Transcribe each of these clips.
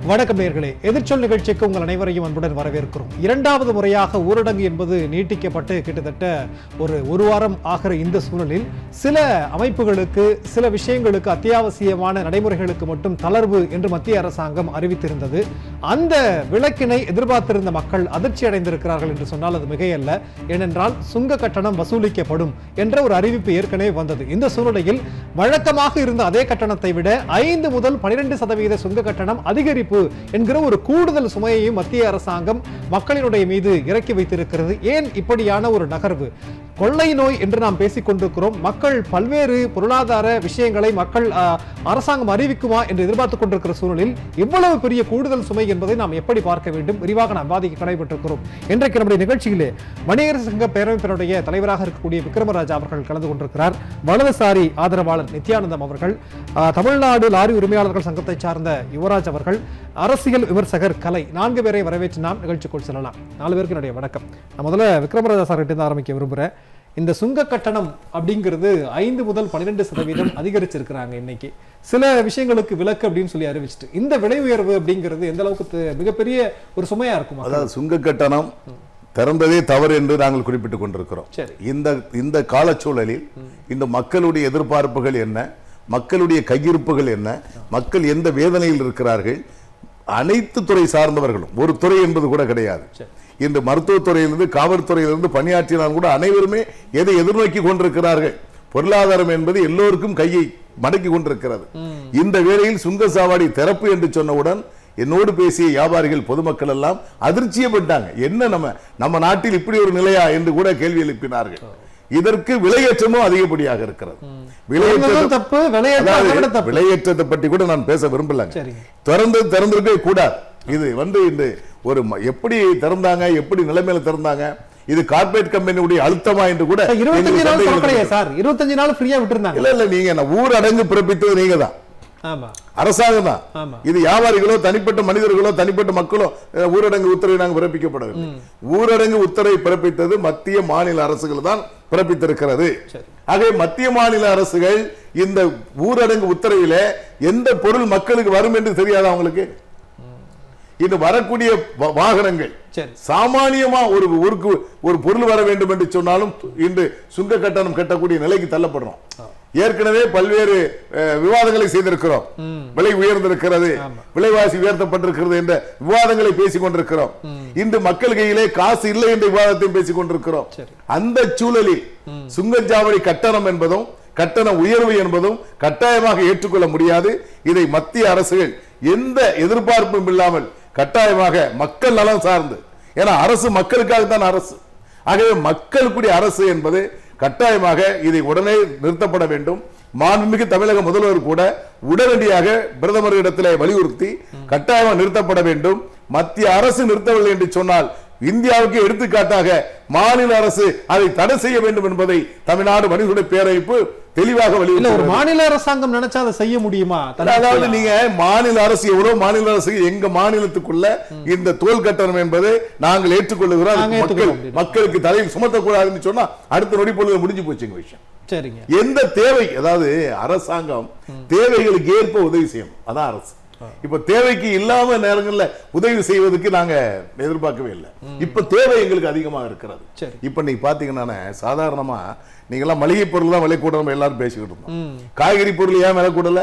வணக்கம் நேர்களே எதிர்ச்சொல் நிகழ்ச்சிக்கு உங்கள் அனைவரையும் அன்புடன் வரவேற்கிறோம் இரண்டாவது முறையாக ஊரடங்கு என்பது நீட்டிக்கப்பட்டு கிட்டத்தட்ட ஒரு ஒரு வாரம் ஆகிற இந்த சூழலில் சில அமைப்புகளுக்கு சில விஷயங்களுக்கு அத்தியாவசியமான நடைமுறைகளுக்கு மட்டும் தளர்வு என்று மத்திய அரசாங்கம் அறிவித்திருந்தது அந்த விலக்கினை எதிர்பார்த்திருந்த மக்கள் அதிர்ச்சி அடைந்திருக்கிறார்கள் என்று சொன்னால் அது மிகையல்ல ஏனென்றால் சுங்க கட்டணம் வசூலிக்கப்படும் என்ற ஒரு அறிவிப்பு ஏற்கனவே வந்தது இந்த சூழ்நிலையில் வழக்கமாக இருந்த அதே கட்டணத்தை விட ஐந்து முதல் பனிரெண்டு சதவீத சுங்க கட்டணம் அதிகரிப்பு என்கிற ஒரு கூடுதல் சுமையையும் மத்திய அரசாங்கம் மக்களினுடைய மீது இறக்கி வைத்திருக்கிறது ஏன் இப்படியான ஒரு நகர்வு கொள்ளை நோய் என்று நாம் பேசிக் கொண்டிருக்கிறோம் மக்கள் பல்வேறு பொருளாதார விஷயங்களை மக்கள் ஆ, அரசாங்கம் அறிவிக்குமா என்று எதிர்பார்த்துக் கொண்டிருக்கிற சூழலில் இவ்வளவு பெரிய கூடுதல் சுமை என்பதை நாம் எப்படி பார்க்க வேண்டும் விரிவாக நாம் விவாதிக்க கடைபெற்றிருக்கிறோம் இன்றைக்கு நம்முடைய நிகழ்ச்சியிலே வணிகர் சங்க பேரமைப்பினுடைய தலைவராக இருக்கக்கூடிய விக்ரமராஜா அவர்கள் கலந்து கொண்டிருக்கிறார் வலதுசாரி ஆதரவாளர் நித்யானந்தம் அவர்கள் ஆ, தமிழ்நாடு லாரி உரிமையாளர்கள் சங்கத்தை சார்ந்த யுவராஜ் அவர்கள் அரசியல் விமர்சகர் கலை நான்கு பேரை வரவேற்று நாம் நிகழ்ச்சிக்குள் செல்லலாம் நாலு பேருக்கு என்னுடைய வணக்கம் நான் முதல்ல விக்ரமராஜா சார் கிட்ட இருந்து ஆரம்பிக்க விரும்புகிறேன் இந்த சுங்க கட்டணம் அப்படிங்கிறது ஐந்து முதல் பன்னிரெண்டு சதவீதம் அதிகரிச்சிருக்கிறாங்க இன்னைக்கு சில விஷயங்களுக்கு விலக்கு அப்படின்னு சொல்லி அறிவிச்சிட்டு இந்த விலை உயர்வு அப்படிங்கிறது எந்த அளவுக்கு து- மிகப்பெரிய ஒரு சுமையா இருக்குமா அதாவது சுங்க கட்டணம் திறந்ததே தவறு என்று நாங்கள் குறிப்பிட்டுக் கொண்டிருக்கிறோம் சரி. இந்த இந்த காலச்சூழலில் இந்த மக்களுடைய எதிர்பார்ப்புகள் என்ன மக்களுடைய கையிருப்புகள் என்ன மக்கள் எந்த வேதனையில் இருக்கிறார்கள் அனைத்து துறை சார்ந்தவர்களும் ஒரு துறை என்பது கூட கிடையாது சரி. இன்று மருத்துவத்துறையிலிருந்து காவல்துறையிலிருந்து பணியாற்றினால் கூட அனைவருமே எதை எதிர்நோக்கி கொண்டிருக்கிறார்கள் பொருளாதாரம் என்பது எல்லோருக்கும் கையை மடக்கி கொண்டிருக்கிறது இந்த வேளையில் சுங்க சாவடி திறப்பு என்று சொன்னவுடன் என்னோடு பேசிய வியாபாரிகள் பொதுமக்கள் எல்லாம் அதிர்ச்சியப்பட்டாங்க என்ன நம்ம நம்ம நாட்டில் இப்படி ஒரு நிலையா என்று கூட கேள்வி எழுப்பினார்கள் இதற்கு விலையேற்றமும் அதிகப்படியாக இருக்கிறது குறைந்ததும் தப்பு விலையேற்றம் அதை விட அதாவது தப்பு விலையேற்றத்தை பற்றி கூட நான் பேச விரும்பலங்க சரிங்க திறந்து திறந்திருக்கவே கூடாது இது வந்து இந்த ஒரு ம- எப்படி திறந்தாங்க எப்படி நிலைமையில திறந்தாங்க இது கார்ப்பரேட் கம்பெனியுடைய அழுத்தமா என்று கூட சார், இருபத்தஞ்சு எங்களுக்கு நாள் சந்தேகம் சொல்லலையே இருக்கு. சார் இருபத்தஞ்சு நாள் ஃப்ரீயா விட்டுருந்தாங்க இல்ல இல்ல நீங்க என்ன ஊரடங்கு பிறப்பித்தது நீங்க தான் ஆமா அரசாங்கம் தான் ஆமா இது வியாபாரிகளோ தனிப்பட்ட மனிதர்களோ தனிப்பட்ட மக்களோ அஹ், ஊரடங்கு உத்தரவை நாங்கள் பிறப்பிக்கப்படவில்லை ஊரடங்கு உத்தரவை பிறப்பித்தது மத்திய மாநில அரசுகள் தான் பிறப்பித்திருக்கிறது சரி. ஆகவே மத்திய மாநில அரசுகள் இந்த ஊரடங்கு உத்தரவில எந்த பொருள் மக்களுக்கு வரும் என்று தெரியாதா அவங்களுக்கு இது வரக்கூடிய வா- வாகனங்கள் சரி சாமானியமா ஒரு ஊருக்கு ஒரு பொருள் வர வேண்டும் என்று சொன்னாலும் இன்று சுங்க கட்டணம் கட்டக்கூடிய நிலைக்கு தள்ளப்படுறோம் ஏற்கனவே பல்வேறு அஹ், விவாதங்களை செய்திருக்கிறோம் விலை உயர்ந்திருக்கிறது விலைவாசி உயர்த்தப்பட்டிருக்கிறது என்ற விவாதங்களை பேசிக் கொண்டிருக்கிறோம் இன்று மக்கள் கையிலே காசு இல்லை என்ற விவாதத்தையும் பேசிக் கொண்டிருக்கிறோம் சரி. அந்த சூழலில் சுங்கச்சாவடி கட்டணம் என்பதும் கட்டண உயர்வு என்பதும் கட்டாயமாக ஏற்றுக்கொள்ள முடியாது இதை மத்திய அரசுகள் எந்த எதிர்பார்ப்பும் இல்லாமல் கட்டாயமாக மக்கள் நலம் சார்ந்து ஏன்னா அரசு மக்களுக்காக தான் அரசு ஆகவே மக்கள் கூடிய அரசு என்பது கட்டாயமாக இதை உடனே நிறுத்தப்பட வேண்டும் மாண்புமிகு தமிழக முதல்வர் கூட உடனடியாக பிரதமரிடத்திலே வலியுறுத்தி கட்டாயமாக நிறுத்தப்பட வேண்டும் மத்திய அரசு நிறுத்தவில்லை என்று சொன்னால் இந்தியாவுக்கு எடுத்துக்காட்டாக மாநில அரசு அதை தடை செய்ய வேண்டும் என்பதை தமிழ்நாடு மனிதனுடைய பேரமைப்பு தெளிவாக இல்ல ஒரு வலியுறுத்தி மாநில அரசாங்கம் நினைச்சா அதை செய்ய முடியுமா அதாவது நீங்க மாநில அரசு எவ்வளவு மாநில அரசு எங்க மாநிலத்துக்குள்ள இந்த தோல் கட்டணம் என்பது நாங்கள் ஏற்றுக்கொள்ளுகிறோம் நாங்க அதுக்கு மக்கள் ஏற்றுக்கொள்கிறோம். மக்களுக்கு தலையில் சுமத்தக்கூடாதுன்னு சொன்னா அடுத்த நொடி பொழுது முடிஞ்சு போச்சுங்க விஷயம் சரிங்க எந்த தேவை அதாவது அரசாங்கம் தேவைகளுக்கு ஏற்ப உதவி செய்யணும் அதான் அரசு இப்ப தேவைக்கு இல்லாம நேரங்கள்ல உதவி செய்வதற்கு நாங்க எதிர்பார்க்கவே இல்லை இப்ப தேவை எங்களுக்கு அதிகமாக இருக்கிறது சரி. இப்ப நீங்க பாத்தீங்கன்னா சாதாரணமா நீங்க எல்லாம் மளிகை பொருள் தான் விலை கூட நம்ம எல்லாரும் பேசிக்கிட்டு இருந்தோம் காய்கறி பொருள் ஏன் விலை கூடல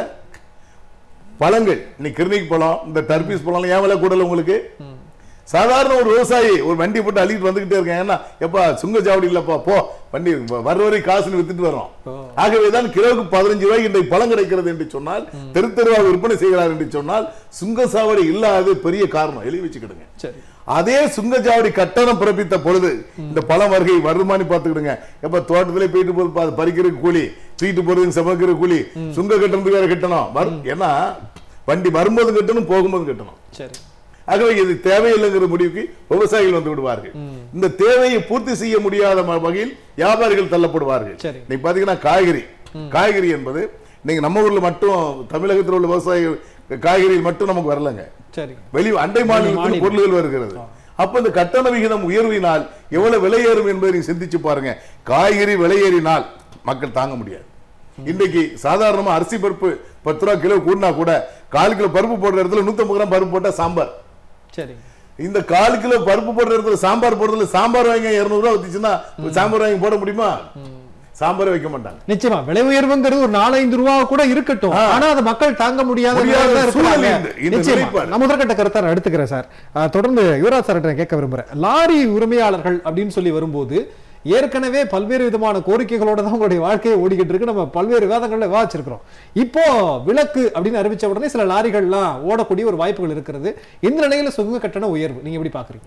பழங்கள் இன்னைக்கு கிருணிக்கு பழம் இந்த தர்பீஸ் பழம் ஏன் விலை கூடல உங்களுக்கு சாதாரண ஒரு விவசாயி ஒரு வண்டி போட்டு அள்ளிட்டு வந்துகிட்டே இருக்கேன் ஏன்னா எப்பா சுங்கச்சாவடி இல்லப்பா போ வண்டி வ- வர்ற வரை காசுன்னு வித்துட்டு வரோம் ஆகவேதான் கிலோவுக்கு பதினஞ்சு ரூபாய்க்கு இன்றைக்கு பழம் கிடைக்கிறது என்று சொன்னால் தெரு தெருவாக விற்பனை செய்கிறார் என்று சொன்னால் சுங்கச்சாவடி இல்லாத பெரிய காரணம் எழுதி வச்சுக்கிடுங்க சரி அதே சுங்கச்சாவடி கட்டணம் பிறப்பித்த பொழுது இந்த பழம் வருகை வருமானி பார்த்துக்கிடுங்க எப்ப தோட்டத்திலே போயிட்டு போது பா- பறிக்கிறதுக்கு கூலி தூக்கிட்டு போறதுக்கு சமைக்கிற கூலி சுங்க கட்டணத்துக்கு வேற கட்டணும் வரும் ஏன்னா வண்டி வரும்போது கட்டணும் போகும்போது கட்டணும் சரி ஆகவே இது தேவையில்லைங்கிற முடிவுக்கு விவசாயிகள் வந்து விடுவார்கள் இந்த தேவையை பூர்த்தி செய்ய முடியாத ம- வகையில் வியாபாரிகள் தள்ளப்படுவார்கள் சரி. நீங்க பாத்தீங்கன்னா காய்கறி காய்கறி என்பது நீங்க நம்ம ஊர்ல மட்டும் தமிழகத்தில் உள்ள விவசாயிகள் காய்கறிகள் மட்டும் நமக்கு வரலங்க சரி வெளி அண்டை மாநிலத்தில் மாநிலம். பொருள்கள் வருகிறது அப்ப இந்த கட்டண விகிதம் உயர்வினால் எவ்வளவு விலை ஏறும் என்பதை நீங்க சிந்திச்சு பாருங்க காய்கறி விலை ஏறினால் மக்கள் தாங்க முடியாது இன்றைக்கு சாதாரணமா அரிசி பருப்பு பத்து ரூபா கிலோ கூடினா கூட கால் கிலோ பருப்பு போடுற இடத்துல நூத்தம்பது கிராம் பருப்பு போட்டா சாம்பார் சரி இந்த கால் கிலோ பருப்பு போடுற இடத்துல சாம்பார் போடுறதுல சாம்பார் வாங்கி இருநூறு ரூபா வந்துச்சுன்னா சாம்பார் வாங்கி போட முடியுமா சாம்பார் வைக்க மாட்டாங்க நிச்சயமா விலை உயர்வுங்கிறது ஒரு நாலஞ்சு ரூபா கூட இருக்கட்டும் ஆனா அதை மக்கள் தாங்க முடியாத முடியாத நிலையில தான் சூழல் இருக்கிறாங்க. இந்த- இந்த நிச்சயமா. நிலைப்பாடு. நான் முதற்கட்ட கருத்தை நான் எடுத்துக்கிறேன் சார் அஹ், தொடர்ந்து யுவராஜ் சார் நான் கேட்க விரும்புறேன் லாரி உரிமையாளர்கள் அப்படின்னு சொல்லி வரும்போது ஏற்கனவே பல்வேறு விதமான கோரிக்கைகளோட தான் உங்களுடைய வாழ்க்கையை ஓடிக்கிட்டு இருக்கு நம்ம பல்வேறு விவாதங்கள்ல விவாதிச்சிருக்கிறோம் இப்போ விலக்கு அப்படின்னு அறிவிச்ச உடனே சில லாரிகள்லாம் ஓடக்கூடிய ஒரு வாய்ப்புகள் இருக்கிறது இந்த நிலையில சுங்க கட்டண உயர்வு நீங்க எப்படி பாக்குறீங்க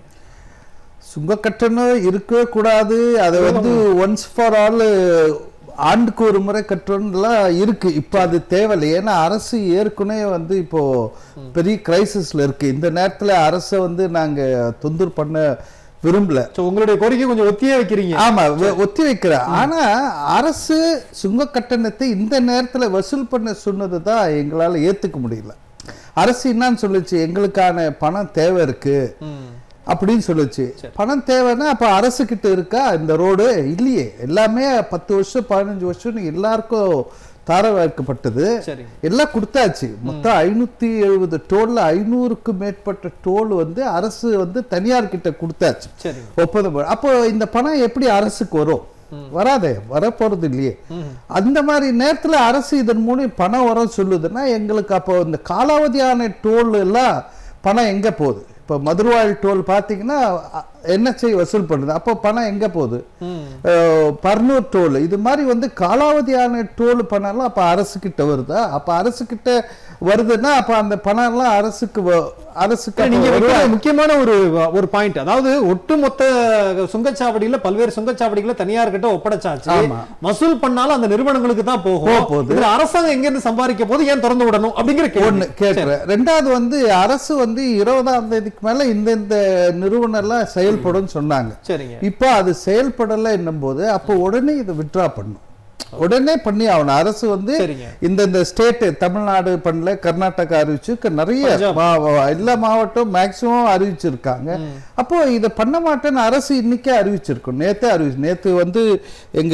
சுங்க கட்டணம் இருக்கவே கூடாது அதை வந்து ஒன்ஸ் ஃபார் ஆல் ஆண்டுக்கு ஒரு முறை கட்டணும்லாம் இருக்கு இப்போ அது தேவையில்லை ஏன்னா அரசு ஏற்கனவே வந்து இப்போ பெரிய கிரைசிஸ்ல இருக்கு இந்த நேரத்துல அரசை வந்து நாங்க தொந்தரவு பண்ண விரும்பல சோ உங்களுடைய கோரிக்கை கொஞ்சம் ஒத்தியே வைக்கிறீங்க ஆமா வெ- ஒத்தி வைக்கிறேன் ஆனா அரசு சுங்க கட்டணத்தை இந்த நேரத்துல வசூல் பண்ண சொன்னது தான் எங்களால ஏத்துக்க முடியல அரசு என்னன்னு சொல்லுச்சு எங்களுக்கான பணம் தேவை இருக்கு ம். அப்படின்னு சொல்லுச்சு பணம் தேவைன்னா அப்ப அரசு கிட்ட இருக்கா இந்த ரோடு இல்லையே எல்லாமே பத்து வருஷம் பதினஞ்சு வருஷம் எல்லாருக்கும் தார வைக்கப்பட்டது சரி எல்லாம் கொடுத்தாச்சு மொத்தம் ஐநூத்தி எழுபது டோல்ல ஐநூறுக்கு மேற்பட்ட டோல் வந்து அரசு வந்து தனியார் கிட்ட கொடுத்தாச்சு சரி ஒப்பந்தம் போ- அப்போ இந்த பணம் எப்படி அரசுக்கு வரும் வராதே வரப்போறது இல்லையே அந்த மாதிரி நேரத்துல அரசு இதன் மூலம் பணம் வரும் சொல்லுதுன்னா எங்களுக்கு அப்போ இந்த காலாவதியான டோல் எல்லாம் பணம் எங்க போகுது இப்போ மதுரவாழ் டோல் பார்த்தீங்கன்னா என்ஹெச்ஐ வசூல் பண்ணுது அப்போ பணம் எங்க போகுது ம். அஹ், பர்னூர் டோல் இது மாதிரி வந்து காலாவதியான டோல் பணம்லாம் அப்போ அரசு கிட்ட வருதா அப்போ அரசு கிட்ட வருதுன்னா அப்போ அந்த பணம் எல்லாம் அரசுக்கு வ- அரசுக்கு அப்போ நீங்க வருவா- வைக்கிற முக்கியமான ஒரு ஒரு பாயிண்ட் அதாவது ஒட்டுமொத்த சுங்கச்சாவடியில பல்வேறு சுங்கச்சாவடிகளை தனியார் கிட்ட ஒப்படைச்சாச்சு ஆமா. வசூல் பண்ணாலும் அந்த நிறுவனங்களுக்கு தான் போகும் போக போகுது. இதுல அரசாங்கம் எங்க இருந்து சம்பாதிக்க போது ஏன் திறந்து விடணும் அப்படிங்கிற கேள்வி. ஒண்ணு கேட்கிறேன் ரெண்டாவது வந்து அரசு வந்து இருபதாம் தேதிக்கு மேல இந்த இந்த நிறுவனம் எல்லாம் செயல்படும் சொன்னாங்க சரிங்க இப்போ அது செயல்படலை என்னும் போது அப்போ உடனே இதை விட்ரா பண்ணும் உடனே பண்ணி ஆகணும் அரசு வந்து சரிங்க. இந்த இந்த ஸ்டேட் தமிழ்நாடு பண்ணல கர்நாடகா அறிவிச்சு க- நிறைய பஞ்சாப். மா- வா- எல்லா மாவட்டம் மேக்சிமம் அறிவிச்சிருக்காங்க அப்போ இதை பண்ண மாட்டேன்னு அரசு இன்னைக்கே அறிவிச்சிருக்கும் நேத்தே அறிவிச்சு நேத்து வந்து எங்க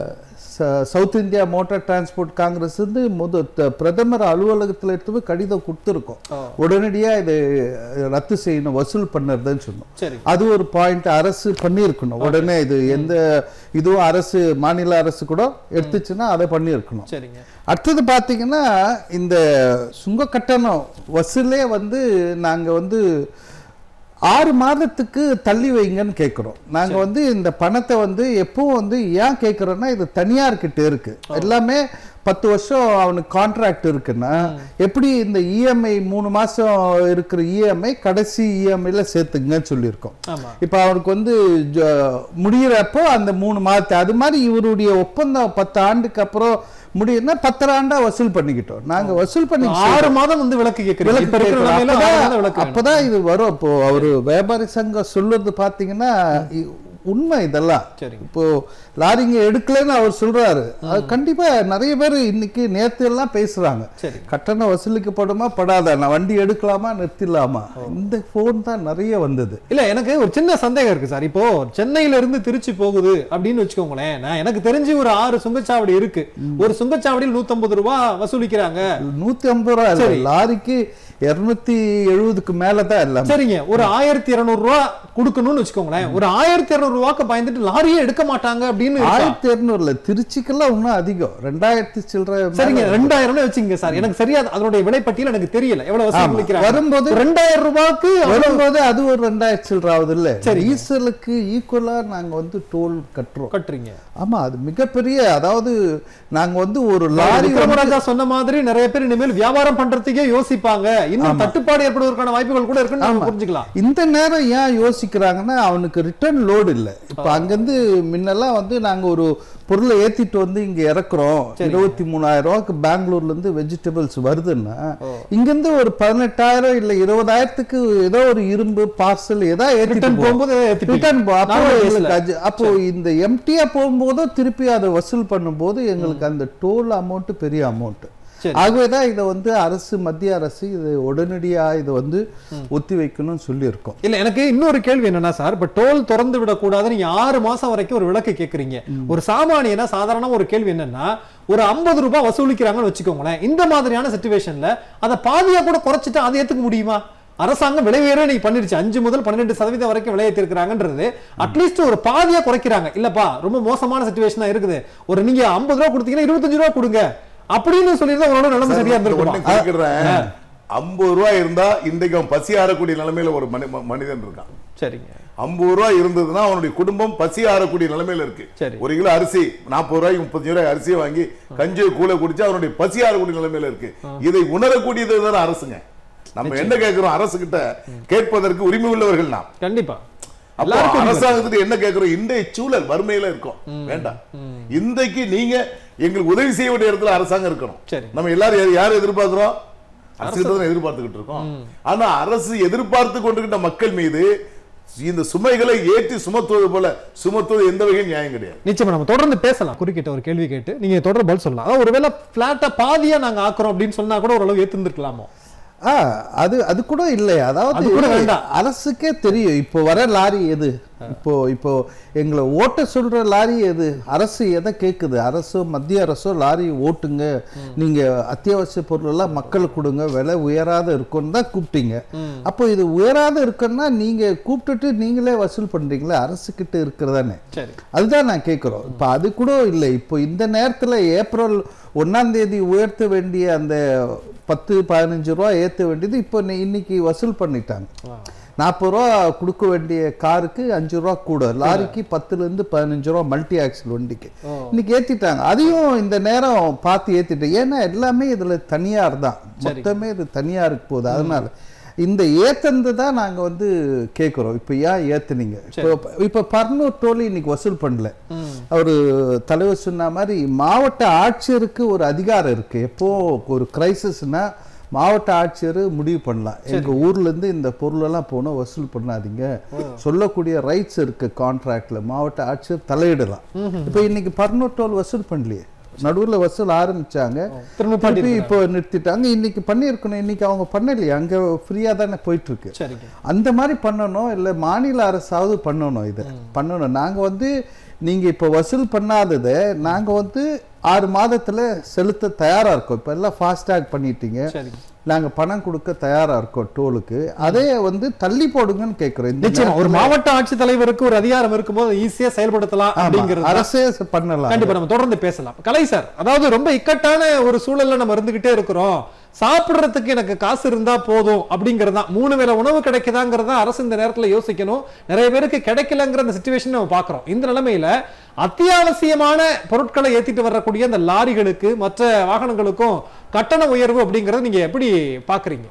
ச- south India motor transport congress வந்து முத த- பிரதமர் அலுவலகத்துல எடுத்து போய் கடிதம் கொடுத்துருக்கோம் ஓ. உடனடியா இது ரத்து செய்யணும் வசூல் பண்ணுறதுன்னு சொன்னோம் சரி அது ஒரு பாயிண்ட் அரசு பண்ணியிருக்கணும் உடனே இது எந்த இதுவும் அரசு மாநில அரசு கூட எடுத்துச்சுன்னா அதை பண்ணியிருக்கணும் சரிங்க அடுத்தது பார்த்தீங்கன்னா இந்த சுங்க கட்டணம் வசூலே வந்து நாங்க வந்து ஆறு மாதத்துக்கு தள்ளி வைங்கன்னு கேட்குறோம் நாங்க வந்து இந்த பணத்தை வந்து எப்பவும் வந்து ஏன் கேட்குறோன்னா இது தனியார் கிட்ட இருக்கு எல்லாமே பத்து வருஷம் அவனுக்கு கான்ட்ராக்ட் இருக்குன்னா எப்படி இந்த இஎம்ஐ மூணு மாசம் இருக்கிற இஎம்ஐ கடைசி இஎம்ஐல சேர்த்துங்கன்னு சொல்லியிருக்கோம் ஆமா இப்போ அவருக்கு வந்து ஜ- முடியிறப்போ அந்த மூணு மாதத்தை அது மாதிரி இவருடைய ஒப்பந்தம் பத்து ஆண்டுக்கு அப்புறம் முடியுதுன்னா பத்தரை ஆண்டா வசூல் பண்ணிக்கிட்டோம் நாங்க வசூல் பண்ணி ஆறு மாதம் வந்து விலக்கு கேட்கறீங்க விலக்கு இப்ப இருக்கிற கேட்கிறோம். நிலைமையில ஆறு மாதம் அப்பதான் விலக்கு வேணும். அப்பதான் இது வரும் இப்போ அவரு வியாபாரி சங்கம் சொல்றது பாத்தீங்கன்னா இ- உண்மை இதெல்லாம் சரிங்க இப்போ லாரிங்க எடுக்கலைன்னு அவர் சொல்றாரு அது கண்டிப்பா நிறைய பேர் இன்னைக்கு நேத்து எல்லாம் பேசுறாங்க சரி கட்டணம் வசூலிக்கப்படுமா படாதா நான் வண்டி எடுக்கலாமா நிறுத்திடலாமா இந்த போன் தான் நிறைய வந்தது இல்ல எனக்கு ஒரு சின்ன சந்தேகம் இருக்கு சார் இப்போ சென்னையில இருந்து திருச்சி போகுது அப்படின்னு வச்சுக்கோங்களேன் நான் எனக்கு தெரிஞ்சு ஒரு ஆறு சுங்கச்சாவடி இருக்கு ஒரு சுங்கச்சாவடியில் 150 ரூபாய் வசூலிக்கிறாங்க நூத்தி ஐம்பது ரூபா இல்ல சரி. லாரிக்கு இருநூத்தி எழுபதுக்கு மேலதான் எல்லாம் சரிங்க ஒரு ஆயிரத்தி இருநூறு ரூபா கொடுக்கணும்னு வச்சுக்கோங்களேன் ஒரு ஆயிரத்தி இருநூறு ரூபாய்க்கு பயந்துட்டு லாரியே எடுக்க மாட்டாங்க அப்படின்னு இருக்கா? ஆயிரத்தி இருநூறுல திருச்சிக்கெல்லாம் இன்னும் அதிகம் ரெண்டாயிரத்தி சில்லற சரிங்க ரெண்டாயிரம்னு வச்சுங்க சார் எனக்கு சரியா அதனுடைய விலைப்பட்டியல் எனக்கு தெரியல எவ்வளவு ஆமா. வசூலிக்கிறாங்க வரும்போது ரெண்டாயிரம் ரூபாய்க்கு வரும்போது அது ஒரு ரெண்டாயிரத்தி சில்லற ஆகுது இல்ல சரிங்க. டீசலுக்கு ஈக்குவலா நாங்க வந்து டோல் கட்டுறோம் கட்டுறீங்க ஆமா அது மிகப்பெரிய அதாவது நாங்க வந்து ஒரு லாரி வந்து- விக்ரமராஜா சொன்ன மாதிரி நிறைய பேர் இனிமேல் வியாபாரம் பண்றதுக்கே யோசிப்பாங்க இன்னும் தட்டுப்பாடு ஏற்படுவதற்கான வாய்ப்புகள் கூட இருக்குன்னு நம்ம புரிஞ்சுக்கலாம் இந்த நேரம் ஏன் யோசிக்கிறாங்கன்னா அவனுக்கு ரிட்டர்ன் லோடு இல்ல இப்ப அங்கிருந்து முன்னெல்லாம் வந்து நாங்க ஒரு பொருளை ஏத்திட்டு வந்து இங்க இறக்குறோம் இருபத்தி மூணாயிரம் ரூபாய்க்கு பெங்களூர்ல இருந்து வெஜிடபிள்ஸ் வருதுன்னா இங்கிருந்து ஒரு பதினெட்டாயிரம் இல்ல இருபதாயிரத்துக்கு ஏதோ ஒரு இரும்பு பார்சல் ஏதோ ஏத்திட்டு ரிட்டர்ன் போவோம். போகும்போது ஏத்திப்பீங்க. ரிட்டர்ன் போ- அப்போ நானும் எங்களுக்கு பேசல. அது- அப்போ இந்த எம்டியா போகும்போதும் திருப்பி அதை வசூல் பண்ணும்போது எங்களுக்கு அந்த டோல் அமௌண்ட் பெரிய அமௌண்ட் சரி. ஆகவேதான் இதை வந்து அரசு மத்திய அரசு இது உடனடியா இதை வந்து ஒத்தி வைக்கணும்னு சொல்லியிருக்கோம் இல்ல எனக்கு இன்னொரு கேள்வி என்னன்னா சார் இப்ப டோல் திறந்து விடக்கூடாது நீங்க ஆறு மாசம் வரைக்கும் ஒரு விளக்கு கேக்குறீங்க ஒரு சாமானியனா சாதாரண ஒரு கேள்வி என்னன்னா ஒரு ஐம்பது ரூபாய் வசூலிக்கிறாங்கன்னு வச்சுக்கோங்களேன் இந்த மாதிரியான சுச்சுவேஷன்ல அதை பாதியா கூட குறைச்சிட்டு அதை ஏத்துக்க முடியுமா அரசாங்கம் விலை உயர்வே நீ பண்ணிருச்சு அஞ்சு முதல் பன்னிரெண்டு சதவீதம் வரைக்கும் விலை ஏற்றிருக்கிறாங்கன்றது அட்லீஸ்ட் ஒரு பாதியா குறைக்கிறாங்க இல்லப்பா ரொம்ப மோசமான சுச்சுவேஷனா இருக்குது ஒரு நீங்க ஐம்பது ரூபா கொடுத்தீங்கன்னா இருபத்தஞ்சு ரூபா கொடுங்க அப்படின்னு சொல்லியிருந்தா உங்களோட நிலைமை சரியா ஒண்ணு இருந்திருக்கும் கேட்கிறேன் ஐம்பது ரூபாய் இருந்தா இன்றைக்கு அவன் பசி ஆறக்கூடிய நிலைமையில ஒரு மனி- ம- மனிதன் இருக்கான் சரிங்க ஐம்பது ரூபாய் இருந்ததுன்னா அவனுடைய குடும்பம் பசி ஆறக்கூடிய நிலைமையில இருக்கு சரி. ஒரு கிலோ அரிசி நாற்பது ரூபாய்க்கு முப்பத்தஞ்சு ரூபாய் அரிசியை வாங்கி கஞ்சியை கூல குடிச்சு அவனுடைய பசி ஆறக்கூடிய நிலைமையில இருக்கு இதை உணரக்கூடியது தானே அரசுங்க நம்ம என்ன கேட்கிறோம் அரசு கிட்ட கேட்பதற்கு உரிமை உள்ளவர்கள் நாம் கண்டிப்பா அப்போ எல்லாருக்கும் உரிமை. அரசாங்கத்துக்கு என்ன கேட்கிறோம் இன்றைய சூழல் வறுமையில இருக்கோம் வேண்டாம் இன்றைக்கு நீங்க எங்களுக்கு உதவி செய்ய வேண்டிய இடத்துல அரசாங்கம் இருக்கணும் சரி. நம்ம எல்லாரும் யார் யார் எதிர்பார்க்கிறோம் அரசு தான் எதிர்பார்த்துக்கிட்டு இருக்கோம் ஆனா அரசு எதிர்பார்த்து கொண்டிருக்கின்ற மக்கள் மீது இந்த சுமைகளை ஏற்றி சுமத்துவது போல சுமத்துவது எந்த வகையும் நியாயம் கிடையாது நிச்சயமா நம்ம தொடர்ந்து பேசலாம் குறுக்கிட்ட ஒரு கேள்வி கேட்டு நீங்க தொடர்ந்து பதில் சொல்லலாம் அதாவது ஒருவேளை பிளாட்டா பாதியா நாங்க ஆக்குறோம் அப்படின்னு சொன்னா கூட ஓரளவு ஏத்துந்திருக்கலாமோ ஆ அது அது கூட இல்லை அதாவது அது கூட வேண்டாம். அரசுக்கே தெரியும் இப்போ வர லாரி எது இப்போ இப்போ எங்களை ஓட்ட சொல்ற லாரி எது அரசு எதை கேக்குது அரசோ மத்திய அரசோ லாரி ஓட்டுங்க நீங்க அத்தியாவசிய பொருள் எல்லாம் மக்களுக்கு கொடுங்க விலை உயராத இருக்கும்னு தான் கூப்பிட்டீங்க அப்போ இது உயராத இருக்குன்னா நீங்க கூப்பிட்டுட்டு நீங்களே வசூல் பண்றீங்களே அரசு கிட்ட இருக்கிறதானே சரி அதுதான் நான் கேட்குறோம் இப்போ அது கூட இல்லை இப்போ இந்த நேரத்தில் ஏப்ரல் ஒண்ணாம் தேதி உயர்த்த வேண்டிய அந்த பத்து பதினஞ்சு ரூபா ஏற்ற வேண்டியது இப்போ நி- இன்னைக்கு வசூல் பண்ணிட்டாங்க நாற்பது ரூபா கொடுக்க வேண்டிய காருக்கு அஞ்சு ரூபா கூட லாரிக்கு பத்துலேருந்து பதினஞ்சு ரூபா மல்டி ஆக்சில் வண்டிக்கு இன்னைக்கு ஏற்றிட்டாங்க அதையும் இந்த நேரம் பார்த்து ஏற்றிட்டு ஏன்னா எல்லாமே இதில் தனியார் தான் மொத்தமே இது தனியாருக்கு போகுது அதனால இந்த ஏத்தந்து தான் நாங்க வந்து கேட்குறோம் இப்போ ஏன் ஏத்துனீங்க இப்போ இப்போ பர்னூர் டோல் இன்னைக்கு வசூல் பண்ணல அவரு தலைவர் சொன்ன மாதிரி மாவட்ட ஆட்சியருக்கு ஒரு அதிகாரம் இருக்கு எப்போ ஒரு கிரைசிஸ்னா மாவட்ட ஆட்சியர் முடிவு பண்ணலாம் எங்க ஊர்ல இருந்து இந்த பொருளெல்லாம் போனோம் வசூல் பண்ணாதீங்க சொல்லக்கூடிய ரைட்ஸ் இருக்கு கான்ட்ராக்ட்ல மாவட்ட ஆட்சியர் தலையிடலாம் இப்போ இன்னைக்கு பர்னூர் டோல் வசூல் பண்ணலையே நடுவுல வசூல் ஆரம்பிச்சாங்க திரும்ப திருப்பி இப்போ நிறுத்திட்டாங்க இன்னைக்கு பண்ணியிருக்கணும் இன்னைக்கு அவங்க பண்ணலையே அங்க ஃப்ரீயா தானே போயிட்டு இருக்கு சரிங்க அந்த மாதிரி பண்ணணும் இல்ல மாநில அரசாவது பண்ணணும் இதை பண்ணணும் நாங்க வந்து நீங்க இப்போ வசூல் பண்ணாததை நாங்க வந்து ஆறு மாதத்துல செலுத்த தயாரா இருக்கோம் இப்ப எல்லாம் ஃபாஸ்டாக் பண்ணிட்டீங்க சரிங்க நாங்க பணம் கொடுக்க தயாரா இருக்கோம் டோலுக்கு அதே வந்து தள்ளி போடுங்கன்னு கேட்கிறோம் இந்த நிச்சயமா ஒரு நேரத்துல- மாவட்ட ஆட்சித்தலைவருக்கு ஒரு அதிகாரம் இருக்கும்போது ஈஸியா செயல்படுத்தலாம் ஆமா, அப்படிங்கிறது அரசே பண்ணலாம் கண்டிப்பா நம்ம தொடர்ந்து பேசலாம் கலை சார் அதாவது ரொம்ப இக்கட்டான ஒரு சூழல்ல நம்ம இருந்துகிட்டே இருக்கிறோம் சாப்பிடுறதுக்கு எனக்கு காசு இருந்தா போதும் அப்படிங்கிறது தான் மூணு வேளை உணவு கிடைக்குதாங்கிறத அரசு இந்த நேரத்துல யோசிக்கணும் நிறைய பேருக்கு கிடைக்கலங்கிற அந்த சுச்சுவேஷன் நம்ம பார்க்கிறோம் இந்த நிலைமையில அத்தியாவசியமான பொருட்களை ஏத்திட்டு வரக்கூடிய அந்த லாரிகளுக்கு மற்ற வாகனங்களுக்கும் கட்டண உயர்வு அப்படிங்கறத நீங்க எப்படி பாக்குறீங்க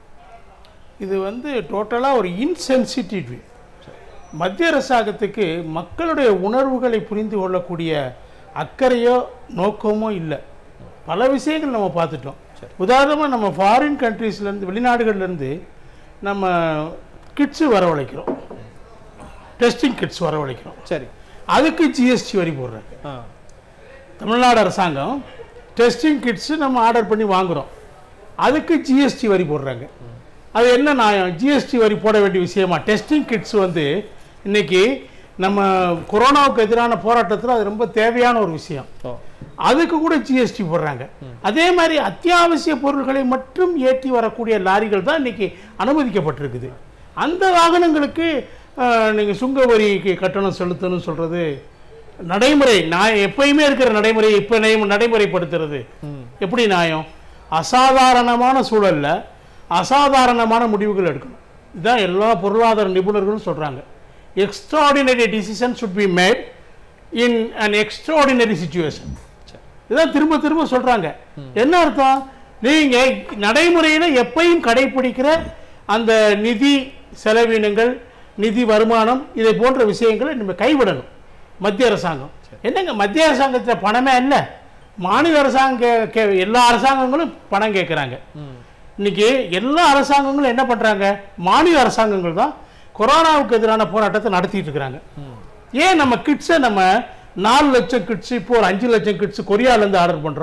இது வந்து டோட்டலாக ஒரு இன்சென்சிட்டிவ் மத்திய அரசாங்கத்துக்கு மக்களுடைய உணர்வுகளை புரிந்து கொள்ளக்கூடிய அக்கறையோ நோக்கமோ இல்லை பல விஷயங்கள் நம்ம பார்த்துட்டோம் உதாரணமாக நம்ம ஃபாரின் கண்ட்ரீஸ்லேருந்து வெளிநாடுகள்லேருந்து நம்ம கிட்ஸு வரவழைக்கிறோம் டெஸ்டிங் கிட்ஸ் வரவழைக்கிறோம் சரி அதுக்கு ஜிஎஸ்டி வரி போடுறாங்க ஆ, தமிழ்நாடு அரசாங்கம் டெஸ்டிங் கிட்ஸு நம்ம ஆர்டர் பண்ணி வாங்குறோம் அதுக்கு ஜிஎஸ்டி வரி போடுறாங்க அது என்ன நியாயம் ஜிஎஸ்டி வரி போட வேண்டிய விஷயமா டெஸ்டிங் கிட்ஸ் வந்து இன்னைக்கு நம்ம கொரோனாவுக்கு எதிரான போராட்டத்தில் அது ரொம்ப தேவையான ஒரு விஷயம் ஓ, அதுக்கு கூட ஜிஎஸ்டி போடுறாங்க அதே மாதிரி அத்தியாவசிய பொருட்களை மட்டும் ஏற்றி வரக்கூடிய லாரிகள் தான் இன்னைக்கு அனுமதிக்கப்பட்டிருக்குது அந்த வாகனங்களுக்கு நீங்கள் சுங்க வரிக்கு கட்டணம் செலுத்தணும்னு சொல்றது நடைமுறை நான் எப்பயுமே இருக்கிற நடைமுறை இப்போ நடைமுறைப்படுத்துறது எப்படி நியாயம் அசாதாரணமான சூழல்ல அசாதாரணமான முடிவுகள் எடுக்கணும் இதுதான் எல்லா பொருளாதார நிபுணர்களும் சொல்றாங்க extraordinary decision should be made in an extraordinary situation இதான் திரும்ப திரும்ப சொல்றாங்க என்ன அர்த்தம் நீங்க நடைமுறையில எப்பயும் கடைபிடிக்கிற அந்த நிதி செலவினங்கள் நிதி வருமானம் இதை போன்ற விஷயங்களை நம்ம கைவிடணும் மத்திய அரசாங்கம் என்னங்க மத்திய அரசாங்கத்துல பணமே இல்லை மாநில அரசாங்க கே- எல்லா அரசாங்கங்களும் பணம் கேட்குறாங்க இன்னைக்கு எல்லா அரசாங்கங்களும் என்ன பண்றாங்க மாநில அரசாங்கங்கள் தான் கொரோனாவுக்கு எதிரான போராட்டத்தை நடத்திட்டு இருக்கிறாங்க ஏன் நம்ம கிட்ஸை நம்ம நாலு லட்சம் கிட்ஸ் இப்போ ஒரு அஞ்சு லட்சம் கிட்ஸ் கொரியாலேருந்து ஆர்டர் பண்றோம்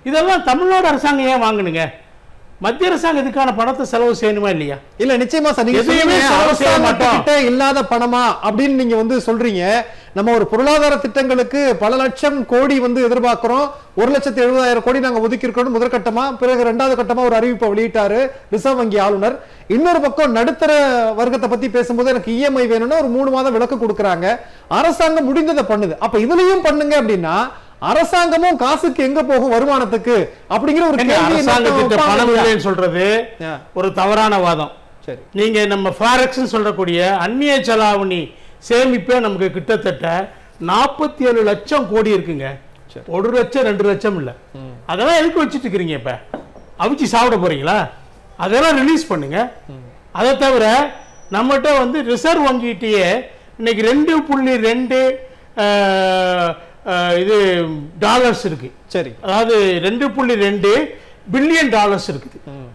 இதெல்லாம் தமிழ்நாடு அரசாங்கம் ஏன் வாங்கணுங்க மத்திய அரசாங்கம் இதுக்கான பணத்தை செலவு செய்யணுமா இல்லையா இல்ல நிச்சயமா சார் நீங்க எதையுமே சொன்னீங்க, செலவு செய்ய மாட்டோம். அரசாங்கத்துக்கிட்ட இல்லாத பணமா அப்படின்னு நீங்க வந்து சொல்றீங்க நம்ம ஒரு பொருளாதார திட்டங்களுக்கு பல லட்சம் கோடி வந்து எதிர்பார்க்கிறோம் ஒரு லட்சத்து எழுபதாயிரம் கோடி நாங்க ஒதுக்கி இருக்கோம் முதற்கட்டமா பிறகு இரண்டாவது கட்டமா ஒரு அறிவிப்பை வெளியிட்டாரு ரிசர்வ் வங்கி ஆளுநர் இன்னொரு பக்கம் நடுத்தர வர்க்கத்தை பத்தி பேசும்போது எனக்கு இஎம்ஐ வேணும்னா ஒரு மூணு மாதம் விலக்கு கொடுக்குறாங்க அரசாங்கம் முடிந்ததை பண்ணுது அப்ப இதுலயும் பண்ணுங்க அப்படின்னா அரசாங்கமும் காசுக்கு எங்க போகும் வருமானத்துக்கு அப்படிங்கிற ஒரு ஏங்க, கேள்வி அரசாங்கத்திட்ட வைப்பாங்க பணம் இல்லையா? இல்லைன்னு சொல்றது ஆ. ஒரு தவறான வாதம் சரி நீங்க நம்ம ஃபாரெக்ஸ் சொல்லக்கூடிய அந்நிய செலாவணி சேமிப்பே நமக்கு கிட்டத்தட்ட நாற்பத்தி ஏழு லட்சம் கோடி இருக்குங்க ஒரு லட்சம் ரெண்டு லட்சம் இல்ல அதெல்லாம் எதுக்கு வச்சுட்டு இருக்கிறீங்க இப்ப அவிச்சு சாப்பிட போறீங்களா அதெல்லாம் ரிலீஸ் பண்ணுங்க அதை தவிர நம்மகிட்ட வந்து ரிசர்வ் வங்கிட்டயே இன்னைக்கு ரெண்டு புள்ளி ரெண்டு அஹ், அஹ், இது டாலர்ஸ் இருக்கு சரி அதாவது ரெண்டு புள்ளி ரெண்டு பில்லியன் டாலர்ஸ் இருக்குது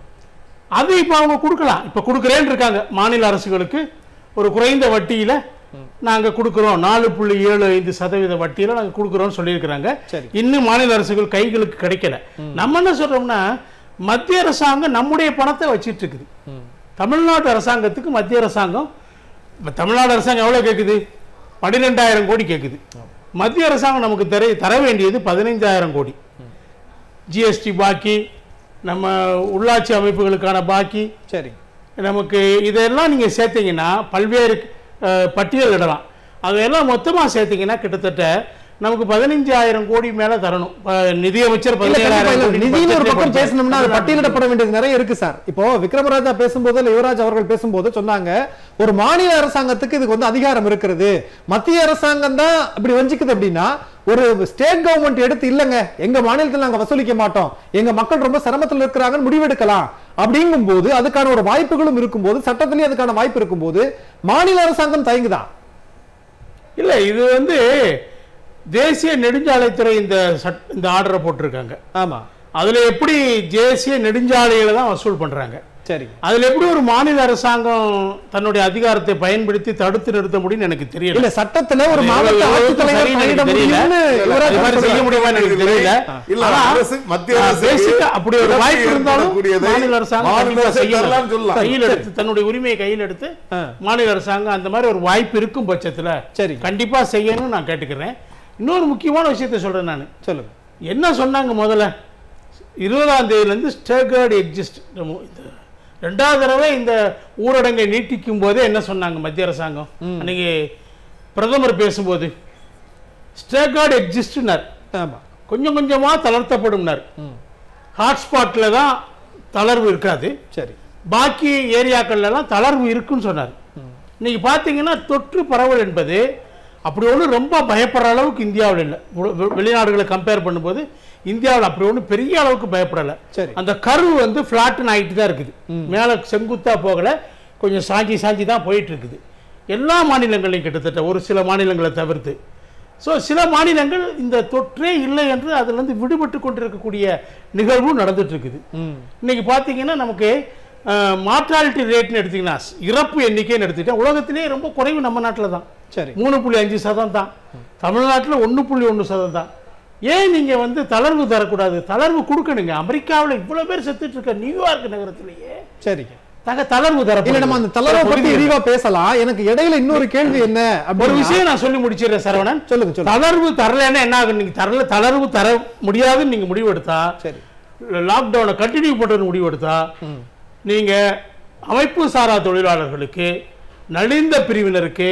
அது இப்போ அவங்க கொடுக்கலாம் இப்போ கொடுக்குறேன்னு இருக்காங்க மாநில அரசுகளுக்கு ஒரு குறைந்த வட்டியில நாங்க கொடுக்குறோம் நாலு புள்ளி ஏழு ஐந்து சதவீத வட்டியில நாங்க கொடுக்குறோம்னு சொல்லியிருக்கிறாங்க சரி. இன்னும் மாநில அரசுகள் கைகளுக்கு கிடைக்கல நம்ம என்ன சொல்றோம்னா மத்திய அரசாங்கம் நம்முடைய பணத்தை வச்சிட்டு இருக்குது தமிழ்நாட்டு அரசாங்கத்துக்கு மத்திய அரசாங்கம் இப்ப தமிழ்நாடு அரசாங்கம் எவ்வளவு கேக்குது பன்னிரெண்டாயிரம் கோடி கேக்குது மத்திய அரசாங்கம் நமக்கு தர தர வேண்டியது பதினைஞ்சாயிரம் கோடி ஜிஎஸ்டி பாக்கி நம்ம உள்ளாட்சி அமைப்புகளுக்கான பாக்கி சரி நமக்கு இதெல்லாம் நீங்க சேர்த்தீங்கன்னா பல்வேறு அஹ், பட்டியலிடலாம் அதையெல்லாம் மொத்தமா சேர்த்தீங்கன்னா கிட்டத்தட்ட நமக்கு பதினஞ்சாயிரம் கோடி மேல தரணும் அஹ், நிதியமைச்சர் இல்ல, கண்டிப்பா பதினேழாயிரம் இல்ல. கோடி நிதின்னு ஒரு budgetல பக்கம் கொடுத்தாரு. பேசணும்னா அது பட்டியலிடப்பட வேண்டியது நிறைய இருக்கு சார் இப்போ விக்ரமராஜா பேசும்போது இல்ல யுவராஜ் அவர்கள் பேசும்போது சொன்னாங்க ஒரு மாநில அரசாங்கத்துக்கு இதுக்கு வந்து அதிகாரம் இருக்கிறது மத்திய அரசாங்கம் தான் இப்படி வஞ்சிக்குது அப்படின்னா ஒரு ஸ்டேட் கவர்மெண்ட் எடுத்து இல்லங்க எங்க மாநிலத்தில் நாங்க வசூலிக்க மாட்டோம் எங்க மக்கள் ரொம்ப சிரமத்தில் இருக்கிறாங்கன்னு முடிவெடுக்கலாம் அப்படிங்கும் போது அதுக்கான ஒரு வாய்ப்புகளும் இருக்கும்போது சட்டத்திலேயே அதுக்கான வாய்ப்பு இருக்கும்போது மாநில அரசாங்கம் தயங்குதான் இல்ல இது வந்து தேசிய நெடுஞ்சாலைத்துறை இந்த சட் இந்த ஆர்டரை போட்டிருக்காங்க ஆமா அதுல எப்படி தேசிய நெடுஞ்சாலைகளை தான் வசூல் பண்றாங்க சரி அதுல எப்படி ஒரு மாநில அரசாங்கம் தன்னுடைய அதிகாரத்தை பயன்படுத்தி தடுத்து நிறுத்த முடியும்னு எனக்கு தெரியல இல்ல சட்டத்துல ஒரு அது மாவட்ட எவ்வளவு ஆட்சித்தலைவர் சரின்னு தலையிட எனக்கு தெரியல. முடியும்னு யுவராஜ் அது மாதிரி அவர்கள் செய்ய முடியுமான்னு எனக்கு தெரியல இல்ல, ஆனா, அரசு, மத்திய ஆ, அரசுக்கு basic ஆ அப்படி ஒரு இழப்பு வாய்ப்பு இருந்தாலும் ஏற்படக்கூடியதை மாநில அரசாங்கம் மாநில கண்டிப்பா அரசு செய்யலாம். தரலாம்னு சொல்லலாம். கையில் எடுத்து தன்னுடைய உரிமையை கையில் எடுத்து ஆ. மாநில அரசாங்கம் அந்த மாதிரி ஒரு வாய்ப்பு இருக்கும் பட்சத்துல சரி. கண்டிப்பா செய்யணும்னு நான் கேட்டுக்கிறேன் இன்னொரு முக்கியமான விஷயத்தை சொல்றேன் நான் சொல்லுங்க என்ன சொன்னாங்க முதல்ல இருபதாம் தேதியிலேருந்து ஸ்டேகர்டு எக்ஸிஸ்ட் இந்த ரெண்டாவது தடவை இந்த ஊரடங்கை நீட்டிக்கும் போதே என்ன சொன்னாங்க மத்திய அரசாங்கம் அன்னைக்கு பிரதமர் பேசும்போது ஸ்டேகர்டு எக்ஸிஸ்ட்னார் ஆமா கொஞ்சம் கொஞ்சமா தளர்த்தப்படும்னார் ஹாட்ஸ்பாட்டில் தான் தளர்வு இருக்காது சரி பாக்கி ஏரியாக்கள்லாம் தளர்வு இருக்குன்னு சொன்னார் இன்னைக்கு பார்த்தீங்கன்னா தொற்று பரவல் என்பது அப்படி ஒன்றும் ரொம்ப பயப்படுற அளவுக்கு இந்தியாவில் இல்லை உ- வெ- வெளிநாடுகளை கம்பேர் பண்ணும்போது இந்தியாவில் அப்படி ஒன்றும் பெரிய அளவுக்கு பயப்படலை சரி. அந்த கர்வ் வந்து ஃப்ளாட்டன் ஆகிட்டு தான் இருக்குது மேலே செங்குத்தா போகல கொஞ்சம் சாஞ்சி சாஞ்சி தான் போயிட்டு இருக்குது எல்லா மாநிலங்களையும் கிட்டத்தட்ட ஒரு சில மாநிலங்களை தவிர்த்து ஸோ சில மாநிலங்கள் இந்த தொற்றே இல்லை என்று அதிலிருந்து விடுபட்டு கொண்டிருக்கக்கூடிய நிகழ்வும் நடந்துட்டு இருக்குது இன்னைக்கு பார்த்தீங்கன்னா நமக்கு மார்டாலிட்டி ரேட்னு எடுத்தீங்கன்னா இறப்பு எண்ணிக்கைன்னு எடுத்துக்கிட்டா உலகத்திலேயே ரொம்ப குறைவு நம்ம நாட்டில் தான் சரி மூணு புள்ளி அஞ்சு சதம் தான் தமிழ்நாட்டில் ஒன்று புள்ளி ஒன்று சதம் தான் ஏன் நீங்கள் வந்து தளர்வு தரக்கூடாது தளர்வு கொடுக்கணுங்க அமெரிக்காவில் இவ்வளோ பேர் செத்துட்டு இருக்க நியூயார்க் நகரத்திலேயே சரிங்க தங்க தளர்வு இல்ல தரப்படும் நம்ம அந்த தளர்வை பத்தி விரிவா பேசலாம் எனக்கு இடையில இன்னொரு கேள்வி என்ன ஒரு அப்படின்னா- விஷயம் நான் சொல்லி முடிச்சிடுறேன் சரவணன் சொல்லுங்க சொல்லுங்க தளர்வு தரலைன்னா என்ன ஆகும் நீங்க தரல தளர்வு தர முடியாதுன்னு நீங்க முடிவெடுத்தா சரி லாக்டவுனை கண்டினியூ பண்றது முடிவெடுத்தா நீங்க அமைப்பு சாரா தொழிலாளர்களுக்கு நலிந்த பிரிவினருக்கு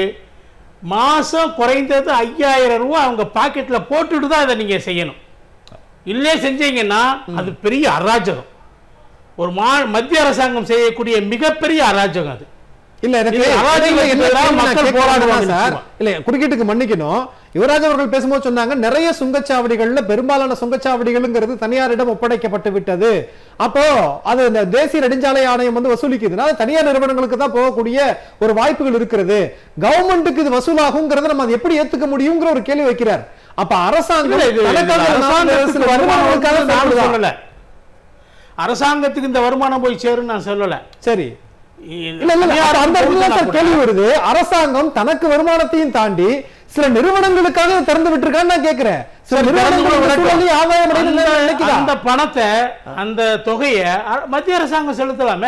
மாசம் குறைந்தது ஐயாயிரம் ரூபாய் அவங்க பாக்கெட்ல போட்டுட்டு தான் அதை நீங்க செய்யணும் இல்லே செஞ்சீங்கன்னா அது பெரிய அராஜகம் ஒரு மா மத்திய அரசாங்கம் செய்யக்கூடிய மிகப்பெரிய அராஜகம் அது இல்ல எனக்கு இல்ல, அதாவது இடையில என்ன இதெல்லாம் கேள்வி நான் மக்கள் கேட்க போராடுவாங்க வரேன்னா சார் நிச்சயமா. இல்ல குறுக்கீட்டுக்கு மன்னிக்கணும் யுவராஜ் அவர்கள் பேசும்போது சொன்னாங்க நிறைய சுங்கச்சாவடிகள்ல பெரும்பாலான சுங்கச்சாவடிகள்ங்கிறது தனியாரிடம் ஒப்படைக்கப்பட்டு விட்டது அப்போ அது இந்த தேசிய நெடுஞ்சாலை ஆணையம் வந்து வசூலிக்குதுன்னா அது தனியார் நிறுவனங்களுக்கு தான் போகக்கூடிய ஒரு வாய்ப்புகள் இருக்கிறது கவர்மெண்ட்டுக்கு இது வசூலாகுங்கிறத நம்ம அதை எப்படி ஏத்துக்க முடியுங்கிற ஒரு கேள்வி வைக்கிறார் அப்ப அரசாங்கம் இல்ல, இது- இது தனக்கான அரசாங்கத்துக்கு சில வருமானம் வருமானங்களுக்காக வருமானம் நான் செயல்படுதா? சொல்லல அரசாங்கத்துக்கு இந்த வருமானம் போய் சேரும்னு நான் சொல்லல சரி இல்ல இல்ல இல்ல அப்ப அந்த இடத்துல தான் சார் கேள்வி வருது அரசாங்கம் தனக்கு வருமானத்தையும் தாண்டி சில நிறுவனங்களுக்காக இதை திறந்து விட்டுருக்கான்னு நான் கேட்கிறேன் சில நிறுவனங்கள் இந்த சூழலையும் ஆதாயம் அடையுதுன்னு அந்த- நினைக்குதா? அந்த பணத்தை அந்த தொகையை அ- மத்திய அரசாங்கம் செலுத்தலாமே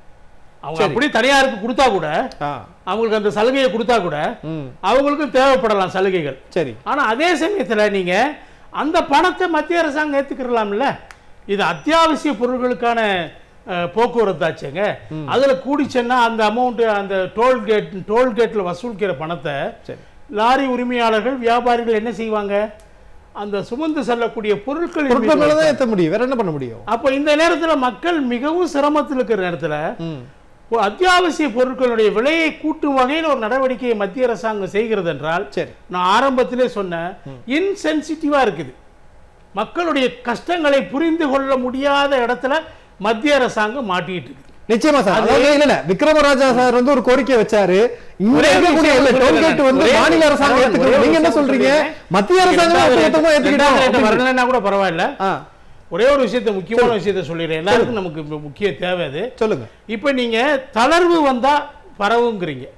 அவங்க சரி. அப்படி தனியாருக்கு கொடுத்தா கூட ஆ, அவங்களுக்கு அந்த சலுகையை கொடுத்தா கூட ம், அவங்களுக்கும் தேவைப்படலாம் சலுகைகள் சரி ஆனா அதே சமயத்துல நீங்க அந்த பணத்தை மத்திய அரசாங்கம் ஏத்துக்கிறலாம்ல இது அத்தியாவசிய பொருட்களுக்கான அஹ், போக்குவரத்தாச்சுங்க அதுல கூடிச்சேன்னா அந்த அமௌண்ட் அந்த டோல்கேட் டோல்கேட்ல வசூலிக்கிற பணத்தை சரி லாரி உரிமையாளர்கள் வியாபாரிகள் என்ன செய்வாங்க அந்த சுமந்து செல்லக்கூடிய பொருட்கள் பொருட்கள் மேலதான் ஏத்த முடியும் வேற என்ன பண்ண முடியும் அப்ப இந்த நேரத்துல மக்கள் மிகவும் சிரமத்தில் இருக்கிற நேரத்துல ம், ஒரு அத்தியாவசிய பொருட்களுடைய விலையை கூட்டும் வகையில் ஒரு நடவடிக்கையை மத்திய அரசாங்கம் செய்கிறது என்றால் சரி நான் ஆரம்பத்திலே சொன்னேன் இன்சென்சிட்டிவா இருக்குது மக்களுடைய கஷ்டங்களை புரிந்து கொள்ள முடியாத இடத்துல மத்திய அரசாங்கம் மாட்டிட்டு இருக்கு நிச்சயமா சார் அது- அதாவது இல்ல இல்ல விக்ரமராஜா சார் வந்து ஒரு கோரிக்கை வச்சாரு இங்க ஒரே இருக்கக்கூடிய விஷயம் இல்ல சொல்றேன் டோல்கேட் வந்து ஒரே- மாநில அரசாங்கம் ஒரே ஏத்துக்கணும் நீங்க என்ன விஷயம் சொல்றீங்க சொல்றேன். மத்திய அரசாங்கம் ரெண்டாவது ஏத்துக்கிட்டோமோ ரேட்டு- ரெண்டாவது ரேட்டு ஏத்துக்கிட்டோம் வரலைன்னா கூட பரவாயில்ல ஆ, ஒரே ஒரு விஷயத்தை முக்கியமான விஷயத்தை சொல்லிடுறேன் எல்லாருக்கும் நமக்கு இப்ப முக்கிய தேவை அது சொல்லுங்க இப்போ நீங்க தளர்வு வந்தா பரவுங்கிறீங்க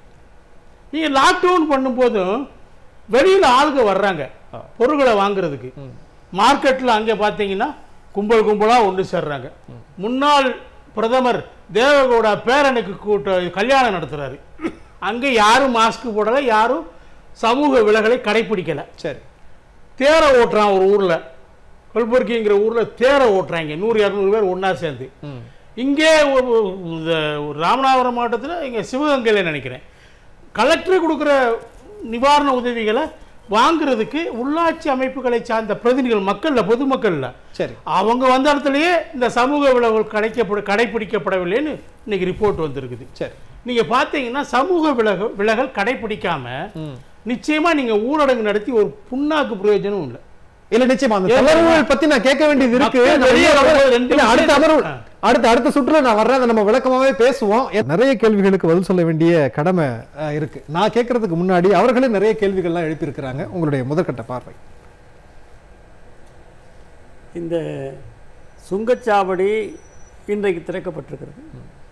நீங்க லாக்டவுன் பண்ணும்போதும் வெளியில ஆளுங்க வர்றாங்க பொருட்களை வாங்குறதுக்கு மார்க்கெட்ல அங்க பாத்தீங்கன்னா கும்பல் கும்பலா ஒன்று சேர்றாங்க முன்னாள் பிரதமர் தேவகவுடா பேரனுக்கு கூட்ட கல்யாணம் நடத்துறாரு அங்க யாரும் மாஸ்க் போடல யாரும் சமூக விலகலை கடைபிடிக்கல சரி தேரை ஓட்டுறான் ஒரு ஊர்ல கல்புர்கிங்கிற ஊர்ல தேரை ஓட்டுறாங்க நூறு இரநூறு பேர் ஒண்ணா சேர்ந்து ம். இங்கே ஒரு இந்த ஒரு ராமநாதபுரம் மாவட்டத்தில் இங்கே சிவகங்கையில் நினைக்கிறேன் கலெக்டர் கொடுக்குற நிவாரண உதவிகளை வாங்குறதுக்கு உள்ளாட்சி அமைப்புகளை சார்ந்த பிரதிநிதிகள் மக்கள்ல பொதுமக்கள்ல சரி அவங்க வந்த இடத்துலயே இந்த சமூக விலகல் கடைக்கப்பட கடைபிடிக்கப்படவில்லைன்னு இன்னைக்கு ரிப்போர்ட் வந்திருக்குது சரி நீங்க பார்த்தீங்கன்னா சமூக விலகல் விலகல் கடைபிடிக்காம ம். நிச்சயமா நீங்க ஊரடங்கு நடத்தி ஒரு புண்ணாக்கு பிரயோஜனம் இல்லை இல்ல நிச்சயமா அந்த ஏன் தளர்வுகள் பத்தி நான் கேட்க வேண்டியது இருக்கு மக்கள் நான் வெளியே இன்னொரு வரும்போது ரெண்டு இல்ல, அடுத்த விஷயம் அமர்வு ஆ. அடுத்த அடுத்த சுற்றுல நான் வர்றேன் அதை நம்ம விளக்கமாவே பேசுவோம் நிறைய கேள்விகளுக்கு பதில் சொல்ல வேண்டிய கடமை அஹ், இருக்கு நான் கேட்கறதுக்கு முன்னாடி அவர்களே நிறைய கேள்விகள்லாம் எழுப்பியிருக்கிறாங்க உங்களுடைய முதற்கட்ட பார்வை இந்த சுங்கச்சாவடி இன்றைக்கு திறக்கப்பட்டிருக்கிறது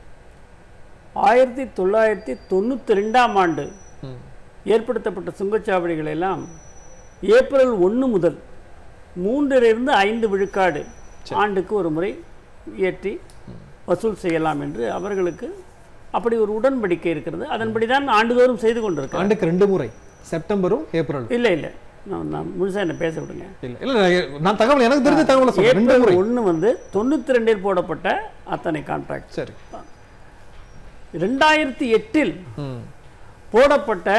ஆயிரத்தி தொள்ளாயிரத்தி தொண்ணூற்றி ரெண்டாம் ஆண்டு ஏற்படுத்தப்பட்ட சுங்கச்சாவடிகள் எல்லாம் ஏப்ரல் ஒன்று முதல் மூன்றிலிருந்து ஐந்து விழுக்காடு ஆண்டுக்கு ஒரு முறை ஏற்றி வசூல் செய்யலாம் என்று அவர்களுக்கு அப்படி ஒரு உடன்படிக்கை இருக்கிறது அதன்படி தான் ஆண்டுதோறும் செய்து கொண்டிருக்கிறோம் ஆண்டுக்கு ரெண்டு முறை செப்டம்பரும் ஏப்ரலும் இல்லை இல்லை நான் நான் முழுசாக என்ன பேச விடுங்க இல்ல இல்ல நான் நான் தகவல் எனக்கு தெரிஞ்ச தகவலை சொல்றேன் ரெண்டு முறை ஏப்ரல் ஒன்று வந்து தொண்ணூற்றி ரெண்டில் போடப்பட்ட அத்தனை கான்ட்ராக்ட் சரி ரெண்டாயிரத்தி எட்டில் ம். போடப்பட்ட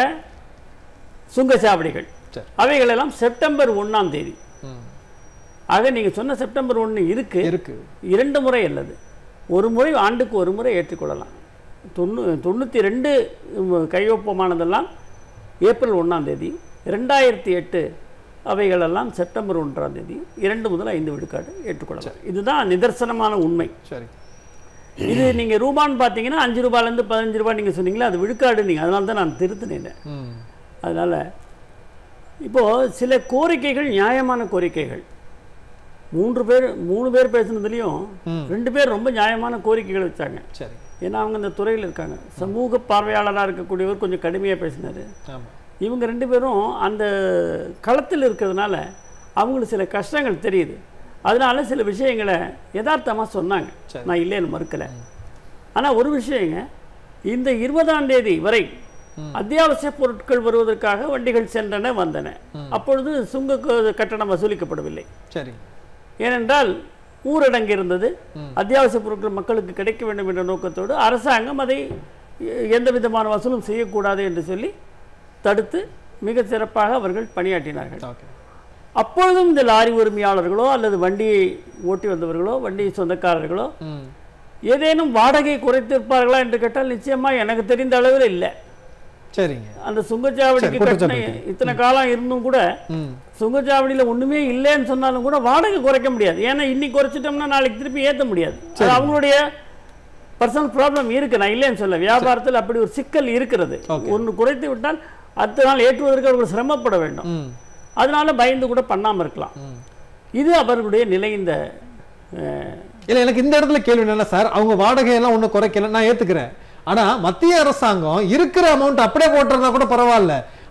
சுங்கச்சாவடிகள் சரி. அவைகளெல்லாம் செப்டம்பர் ஒண்ணாம் தேதி ம். ஆக நீங்க சொன்ன செப்டம்பர் ஒன்று இருக்கு இருக்கு இரண்டு முறை அல்லது ஒரு முறை ஆண்டுக்கு ஒரு முறை ஏற்றுக்கொள்ளலாம் தொண்ணூ தொண்ணூற்றி ரெண்டு கையொப்பமானதெல்லாம் ஏப்ரல் ஒண்ணாம் தேதி ரெண்டாயிரத்தி எட்டு அவைகளெல்லாம் செப்டம்பர் ஒன்றாம் தேதி இரண்டு முதல் ஐந்து விழுக்காடு ஏற்றுக்கொள்ளலாம் இதுதான் நிதர்சனமான உண்மை சரி இது நீங்க ரூபான்னு பார்த்தீங்கன்னா அஞ்சு ரூபாயிலேருந்து பதினஞ்சு ரூபாய் நீங்க சொன்னீங்களா அது விழுக்காடு நீங்க அதனால தான் நான் திருத்தினேன் ம். அதனால இப்போ சில கோரிக்கைகள் நியாயமான கோரிக்கைகள் மூன்று பேர் மூணு பேர் பேசுனதுலேயும் ரெண்டு பேர் ரொம்ப நியாயமான கோரிக்கைகள் வச்சாங்க சரி ஏன்னா அவங்க இந்த துறையில் இருக்காங்க சமூக பார்வையாளராக இருக்கக்கூடியவர் கொஞ்சம் கடுமையாக பேசினார் ஆமா இவங்க ரெண்டு பேரும் அந்த களத்தில் இருக்கிறதுனால அவங்களுக்கு சில கஷ்டங்கள் தெரியுது அதனால சில விஷயங்களை யதார்த்தமாக சொன்னாங்க சரி. நான் இல்லைன்னு மறுக்கலை ஆனால் ஒரு விஷயங்க இந்த இருபதாம் தேதி வரை அத்தியாவசிய பொருட்கள் வருவதற்காக வண்டிகள் சென்றன வந்தன அப்பொழுது சுங்க க- கட்டணம் வசூலிக்கப்படவில்லை சரி ஏனென்றால் ஊரடங்கு இருந்தது அத்தியாவசிய பொருட்கள் மக்களுக்கு கிடைக்க வேண்டும் என்ற நோக்கத்தோடு அரசாங்கம் அதை எ- எந்த விதமான வசூலும் செய்யக்கூடாது என்று சொல்லி தடுத்து மிக சிறப்பாக அவர்கள் பணியாற்றினார்கள் ஓகே அப்பொழுதும் இந்த லாரி உரிமையாளர்களோ அல்லது வண்டியை ஓட்டி வந்தவர்களோ வண்டி சொந்தக்காரர்களோ ம் ஏதேனும் வாடகை குறைத்திருப்பார்களா என்று கேட்டால் நிச்சயமா எனக்கு தெரிந்த அளவில் இல்லை சரிங்க அந்த சுங்கச்சாவடிக்கு சரி, குற்றச்சாட்டு கட்டின இருக்கு. இத்தனை காலம் இருந்தும் கூட ம் சுங்கச்சாவடியில ஒண்ணுமே இல்லைன்னு சொன்னாலும் கூட வாடகை குறைக்க முடியாது ஏன்னா இன்னைக்கு குறைச்சிட்டோம்னா நாளைக்கு திருப்பி ஏத்த முடியாது அது அவங்களுடைய பர்சனல் ப்ராப்ளம் இருக்கு நான் இல்லைன்னு சொல்ல வியாபாரத்தில் அப்படி ஒரு சிக்கல் இருக்கிறது Okay. ஒன்று குறைத்து விட்டால் அடுத்த நாள் ஏற்றுவதற்கு அவர்கள் சிரமப்பட வேண்டும் ம் அதனால பயந்து கூட பண்ணாம இருக்கலாம் இது அவர்களுடைய நிலை இந்த அஹ், இல்ல எனக்கு இந்த இடத்துல கேள்வி என்னன்னா சார் அவங்க வாடகையெல்லாம் ஒன்றும் குறைக்கல நான் ஏத்துக்கிறேன் ஆனா மத்திய அரசாங்கம் இருக்கிற அமௌண்ட் அப்படியே போட்டுறதா கூட பரவாயில்ல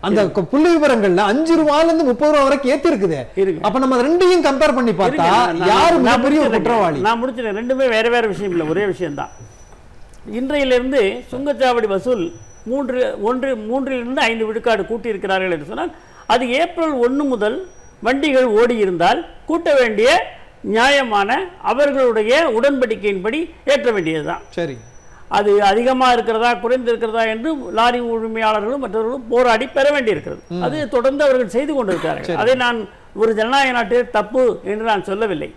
அந்த கொ- புள்ளி விவரங்கள்ல அஞ்சு ரூபாயில இருந்து முப்பது ரூபா வரைக்கும் ஏத்தி இருக்குது இருக்கு. அப்ப நம்ம ரெண்டையும் கம்பேர் பண்ணி பார்த்தா இருங்க, நான்- நான் யாரு நான் மிகப்பெரிய ஒரு முடிச்சிடுறேங்க. குற்றவாளி நான் முடிச்சிடுறேன் ரெண்டுமே வேற வேற விஷயம் இல்லை ஒரே விஷயம்தான் இன்றையிலிருந்து சுங்கச்சாவடி வசூல் மூன்று ஒன்று மூன்றிலிருந்து ஐந்து விழுக்காடு கூட்டி இருக்கிறார்கள் என்று சொன்னால் அது ஏப்ரல் ஒன்று முதல் வண்டிகள் ஓடி இருந்தால் கூட்ட வேண்டிய நியாயமான அவர்களுடைய உடன்படிக்கையின்படி ஏற்ற வேண்டியதுதான் சரி அது அதிகமாக இருக்கிறதா குறைந்து இருக்கிறதா என்று லாரி உரிமையாளர்களும் மற்றவர்களும் போராடி பெற வேண்டியிருக்கிறது அது தொடர்ந்து அவர்கள் செய்து கொண்டிருக்கிறார்கள் அதை நான் ஒரு ஜனநாயக நாட்டில் தப்பு என்று நான் சொல்லவில்லை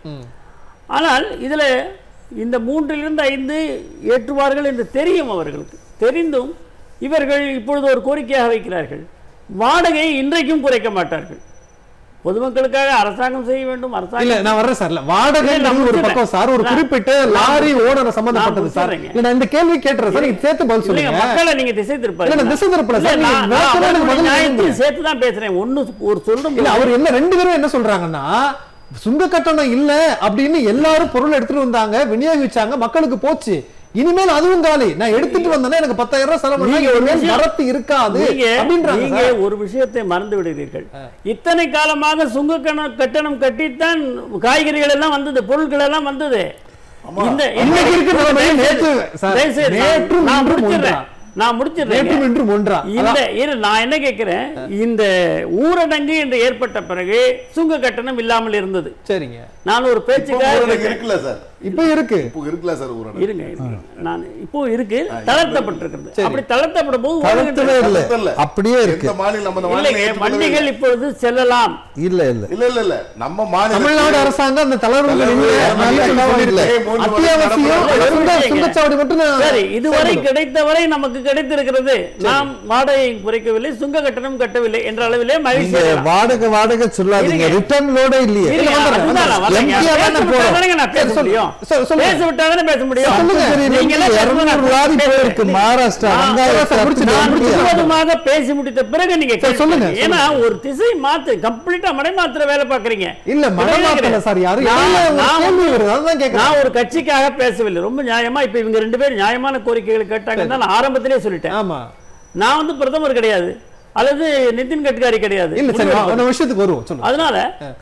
ஆனால் இதில் இந்த மூன்றிலிருந்து ஐந்து ஏற்றுவார்கள் என்று தெரியும் அவர்களுக்கு தெரிந்தும் இவர்கள் இப்பொழுது ஒரு கோரிக்கையாக வைக்கிறார்கள் வாடகையை இன்றைக்கும் குறைக்க மாட்டார்கள் பொதுமக்களுக்காக அரசாங்கம் செய்ய வேண்டும் இல்ல அரசாங்கம் நான் வர்றேன் சார் இல்ல வாடகை இல்ல, நான் ஒரு முடிச்சிடுறேன். பக்கம் சார் ஒரு நான்- குறிப்பிட்ட லாரி ஓனர் சம்பந்தப்பட்டது சார் முடிச்சிடுறேங்க. இல்ல நான் இந்த கேள்வி கேட்டுறேன் சார் நீங்க சேர்த்து பதில் இல்லைங்க, சொல்லுங்க மக்களை நீங்க திசை இல்ல, திருப்பாரு நான் திசை திருப்பல சார். நீங்க விளக்கமா எனக்கு பதில் நியாயத்தையும் சொல்லுங்க. சேர்த்து தான் பேசுறேன் ஒண்ணு ஒரு சொல்லும் இல்ல அவர் என்ன ரெண்டு பேரும் என்ன சொல்றாங்கன்னா சுங்க கட்டணம் இல்ல அப்படின்னு எல்லாரும் பொருள் எடுத்துட்டு வந்தாங்க விநியோகிச்சாங்க மக்களுக்கு போச்சு இனிமேல் அதுவும் காலி நான் எடுத்துட்டு வந்தேன்னா எனக்கு பத்தாயிரம் ரூபாய் செலவு பண்ணா நீங்க ஒரு இனிமேல் விஷயம்- வரத்து இருக்காது நீங்க அப்படின்றாங்க நீங்க சார். ஒரு விஷயத்தை மறந்து விடுகிறீர்கள் இத்தனை காலமாக சுங்க கண- கட்டணம் கட்டித்தான் காய்கறிகள் எல்லாம் வந்தது பொருட்கள் எல்லாம் வந்தது இந்த இன்னைக்கு இருக்கிற நிலைமையில் நேற்று சார், தயவு செய்து நான் நேற்றும் நான் இன்றும் முடிச்சிடுறேன் ஒன்றா? நான் முடிச்சிடுறேன் நேற்றும் இன்றும் ஒன்றா இந்த இரு நான் என்ன கேட்கிறேன் இந்த ஊரடங்கு என்று ஏற்பட்ட பிறகு சுங்க கட்டணம் இல்லாமல் இருந்தது சரிங்க நான் ஒரு இப்போ பேச்சுக்காக ஊரடங்கு கேட்கிறேன். இருக்குல்ல சார் இப்ப இருக்கு இப்போ இருக்குல்ல சார் ஊரடங்கு இருங்க இருங்க. நான் இப்போ இருக்கு தளர்த்தப்பட்டிருக்கிறது சரி. அப்படி தளர்த்தப்படும் போது தளர்த்தவே ஊரடங்கு- இல்லை இல்ல. அப்படியே இருக்கு எந்த மாநிலம் நம்ம இந்த மாநிலம் இல்லைங்க ஏற்றுக்கொள்ளவே வண்டிகள் இப்பொழுது செல்லலாம் இல்ல இல்ல இல்ல இல்ல இல்ல நம்ம மாநிலம் தமிழ்நாடு அரசாங்கம் அந்த தளர்வுகள் தளர்வு இல்லை இல்லை. அப்படின்னு இல்லை. சொல்லிருக்கு. மூன்று வருஷம் அத்தியாவசியம் நடப்புல சுங்க- இல்லைங்க. சுங்கச்சாவடி மட்டும் நான் சரி இதுவரை செயல்படும். கிடைத்தவரை நமக்கு கிடைத்திருக்கிறது நாம் வாடகை குறைக்கவில்லை சுங்க கட்டணம் கட்டவில்லை என்ற அளவிலே மகிழ்ச்சி நீங்க அடையலாம். வாடகை வாடகை சொல்லாதீங்க இருங்க. ரிட்டர்ன் லோட இல்லையே இருங்க, வந்துடுறேன், அதுதான் நான் வரேங்க. எம்டியா பேச தானே விட்டா போறோம். தானேங்க நான் பேச சரி, சொல்லு. முடியும். சரி, சொல்லுங்க. பேச விட்டா தானே பேச முடியும். சொல்லுங்க. நீங்க எல்லாம் இருநூறு பேசுறது லாரி நான் போயிருக்கு பேசுறேன். மகாராஷ்டிரா நான் வெங்காயம் சார், முடிச்சிடுங்க, நான் முடிச்சிடுங்க. முழுவதுமாக பேசி முடித்த பிறகு நீங்க சரி, சொல்லுங்க, கேட்கணும். ஏன்னா ஒரு திசை மாத்து கம்ப்ளீட்டா மடை மாத்திர வேலை பாக்குறீங்க இல்ல மடமாத்தல சார் யாரு நான்- இல்ல, ஒரு நான் கேள்வி வருது அதுதான் கேட்கறேன் நான் ஒரு கட்சிக்காக பேசவில்லை ரொம்ப நியாயமா இப்ப இவங்க ரெண்டு பேரும் நியாயமான கோரிக்கைகள் கேட்டாங்கன்னு தான் நான் ஆரம்பத்திலே சொல்லிட்டேன் ஆமா நான் வந்து பிரதமர் கிடையாது அல்லது நிதின் கட்காரி கிடையாது இல்ல சரி முடிவெடுப்பது. அந்த விஷயத்துக்கு வருவோம் சொல்லுங்க அதனால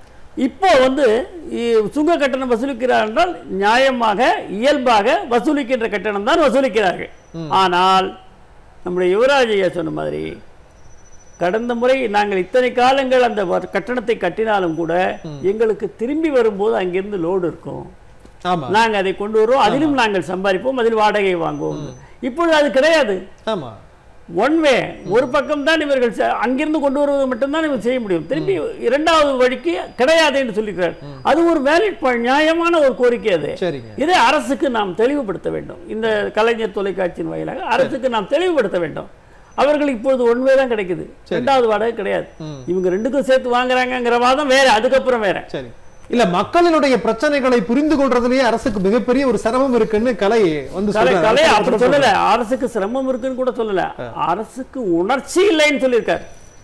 இப்போ வந்து இ- சுங்க கட்டணம் வசூலிக்கிறார் என்றால் நியாயமாக இயல்பாக வசூலிக்கின்ற கட்டணம் தான் வசூலிக்கிறார்கள் ஆனால் நம்முடைய யுவராஜ் ஐயா சொன்ன மாதிரி கடந்த முறை நாங்கள் இத்தனை காலங்கள் அந்த வ- கட்டணத்தை கட்டினாலும் கூட எங்களுக்கு திரும்பி வரும்போது அங்கிருந்து லோடு இருக்கும் ஆமா நாங்க அதை கொண்டு வருவோம் அதிலும் நாங்கள் சம்பாதிப்போம் அதில் வாடகை வாங்குவோம் இப்பொழுது அது கிடையாது ஆமா ஒன் வே ஒரு பக்கம் தான் இவர்கள் செ- அங்கிருந்து கொண்டு வருவது மட்டும்தான் இவர் செய்ய முடியும் திருப்பி இரண்டாவது வழிக்கு கிடையாது என்று சொல்லிக்கிறார் அது ஒரு வேலிட் நியாயமான ஒரு கோரிக்கை அது சரிங்க இதை அரசுக்கு நாம் தெளிவுபடுத்த வேண்டும் இந்த கலைஞர் தொலைக்காட்சியின் வாயிலாக அரசுக்கு நாம் தெளிவுபடுத்த வேண்டும் அவர்களுக்கு இப்பொழுது ஒன்வே தான் கிடைக்குது ரெண்டாவது வாடகை கிடையாது இவங்க ரெண்டுக்கும் சேர்த்து வாங்குறாங்கங்கிற வாதம் வேற அதுக்கப்புறம் வேற சரி இல்ல மக்களினுடைய பிரச்சனைகளை புரிந்து கொள்றதுலயே அரசுக்கு மிகப்பெரிய ஒரு சிரமம் இருக்குன்னு கலை வந்து கலை சொல்றாரு. கலை அரசு அப்படி சொல்றாரு. சொல்லல அரசுக்கு சிரமம் இருக்குன்னு கூட சொல்லல அரசுக்கு உணர்ச்சி இல்லைன்னு சொல்லியிருக்காரு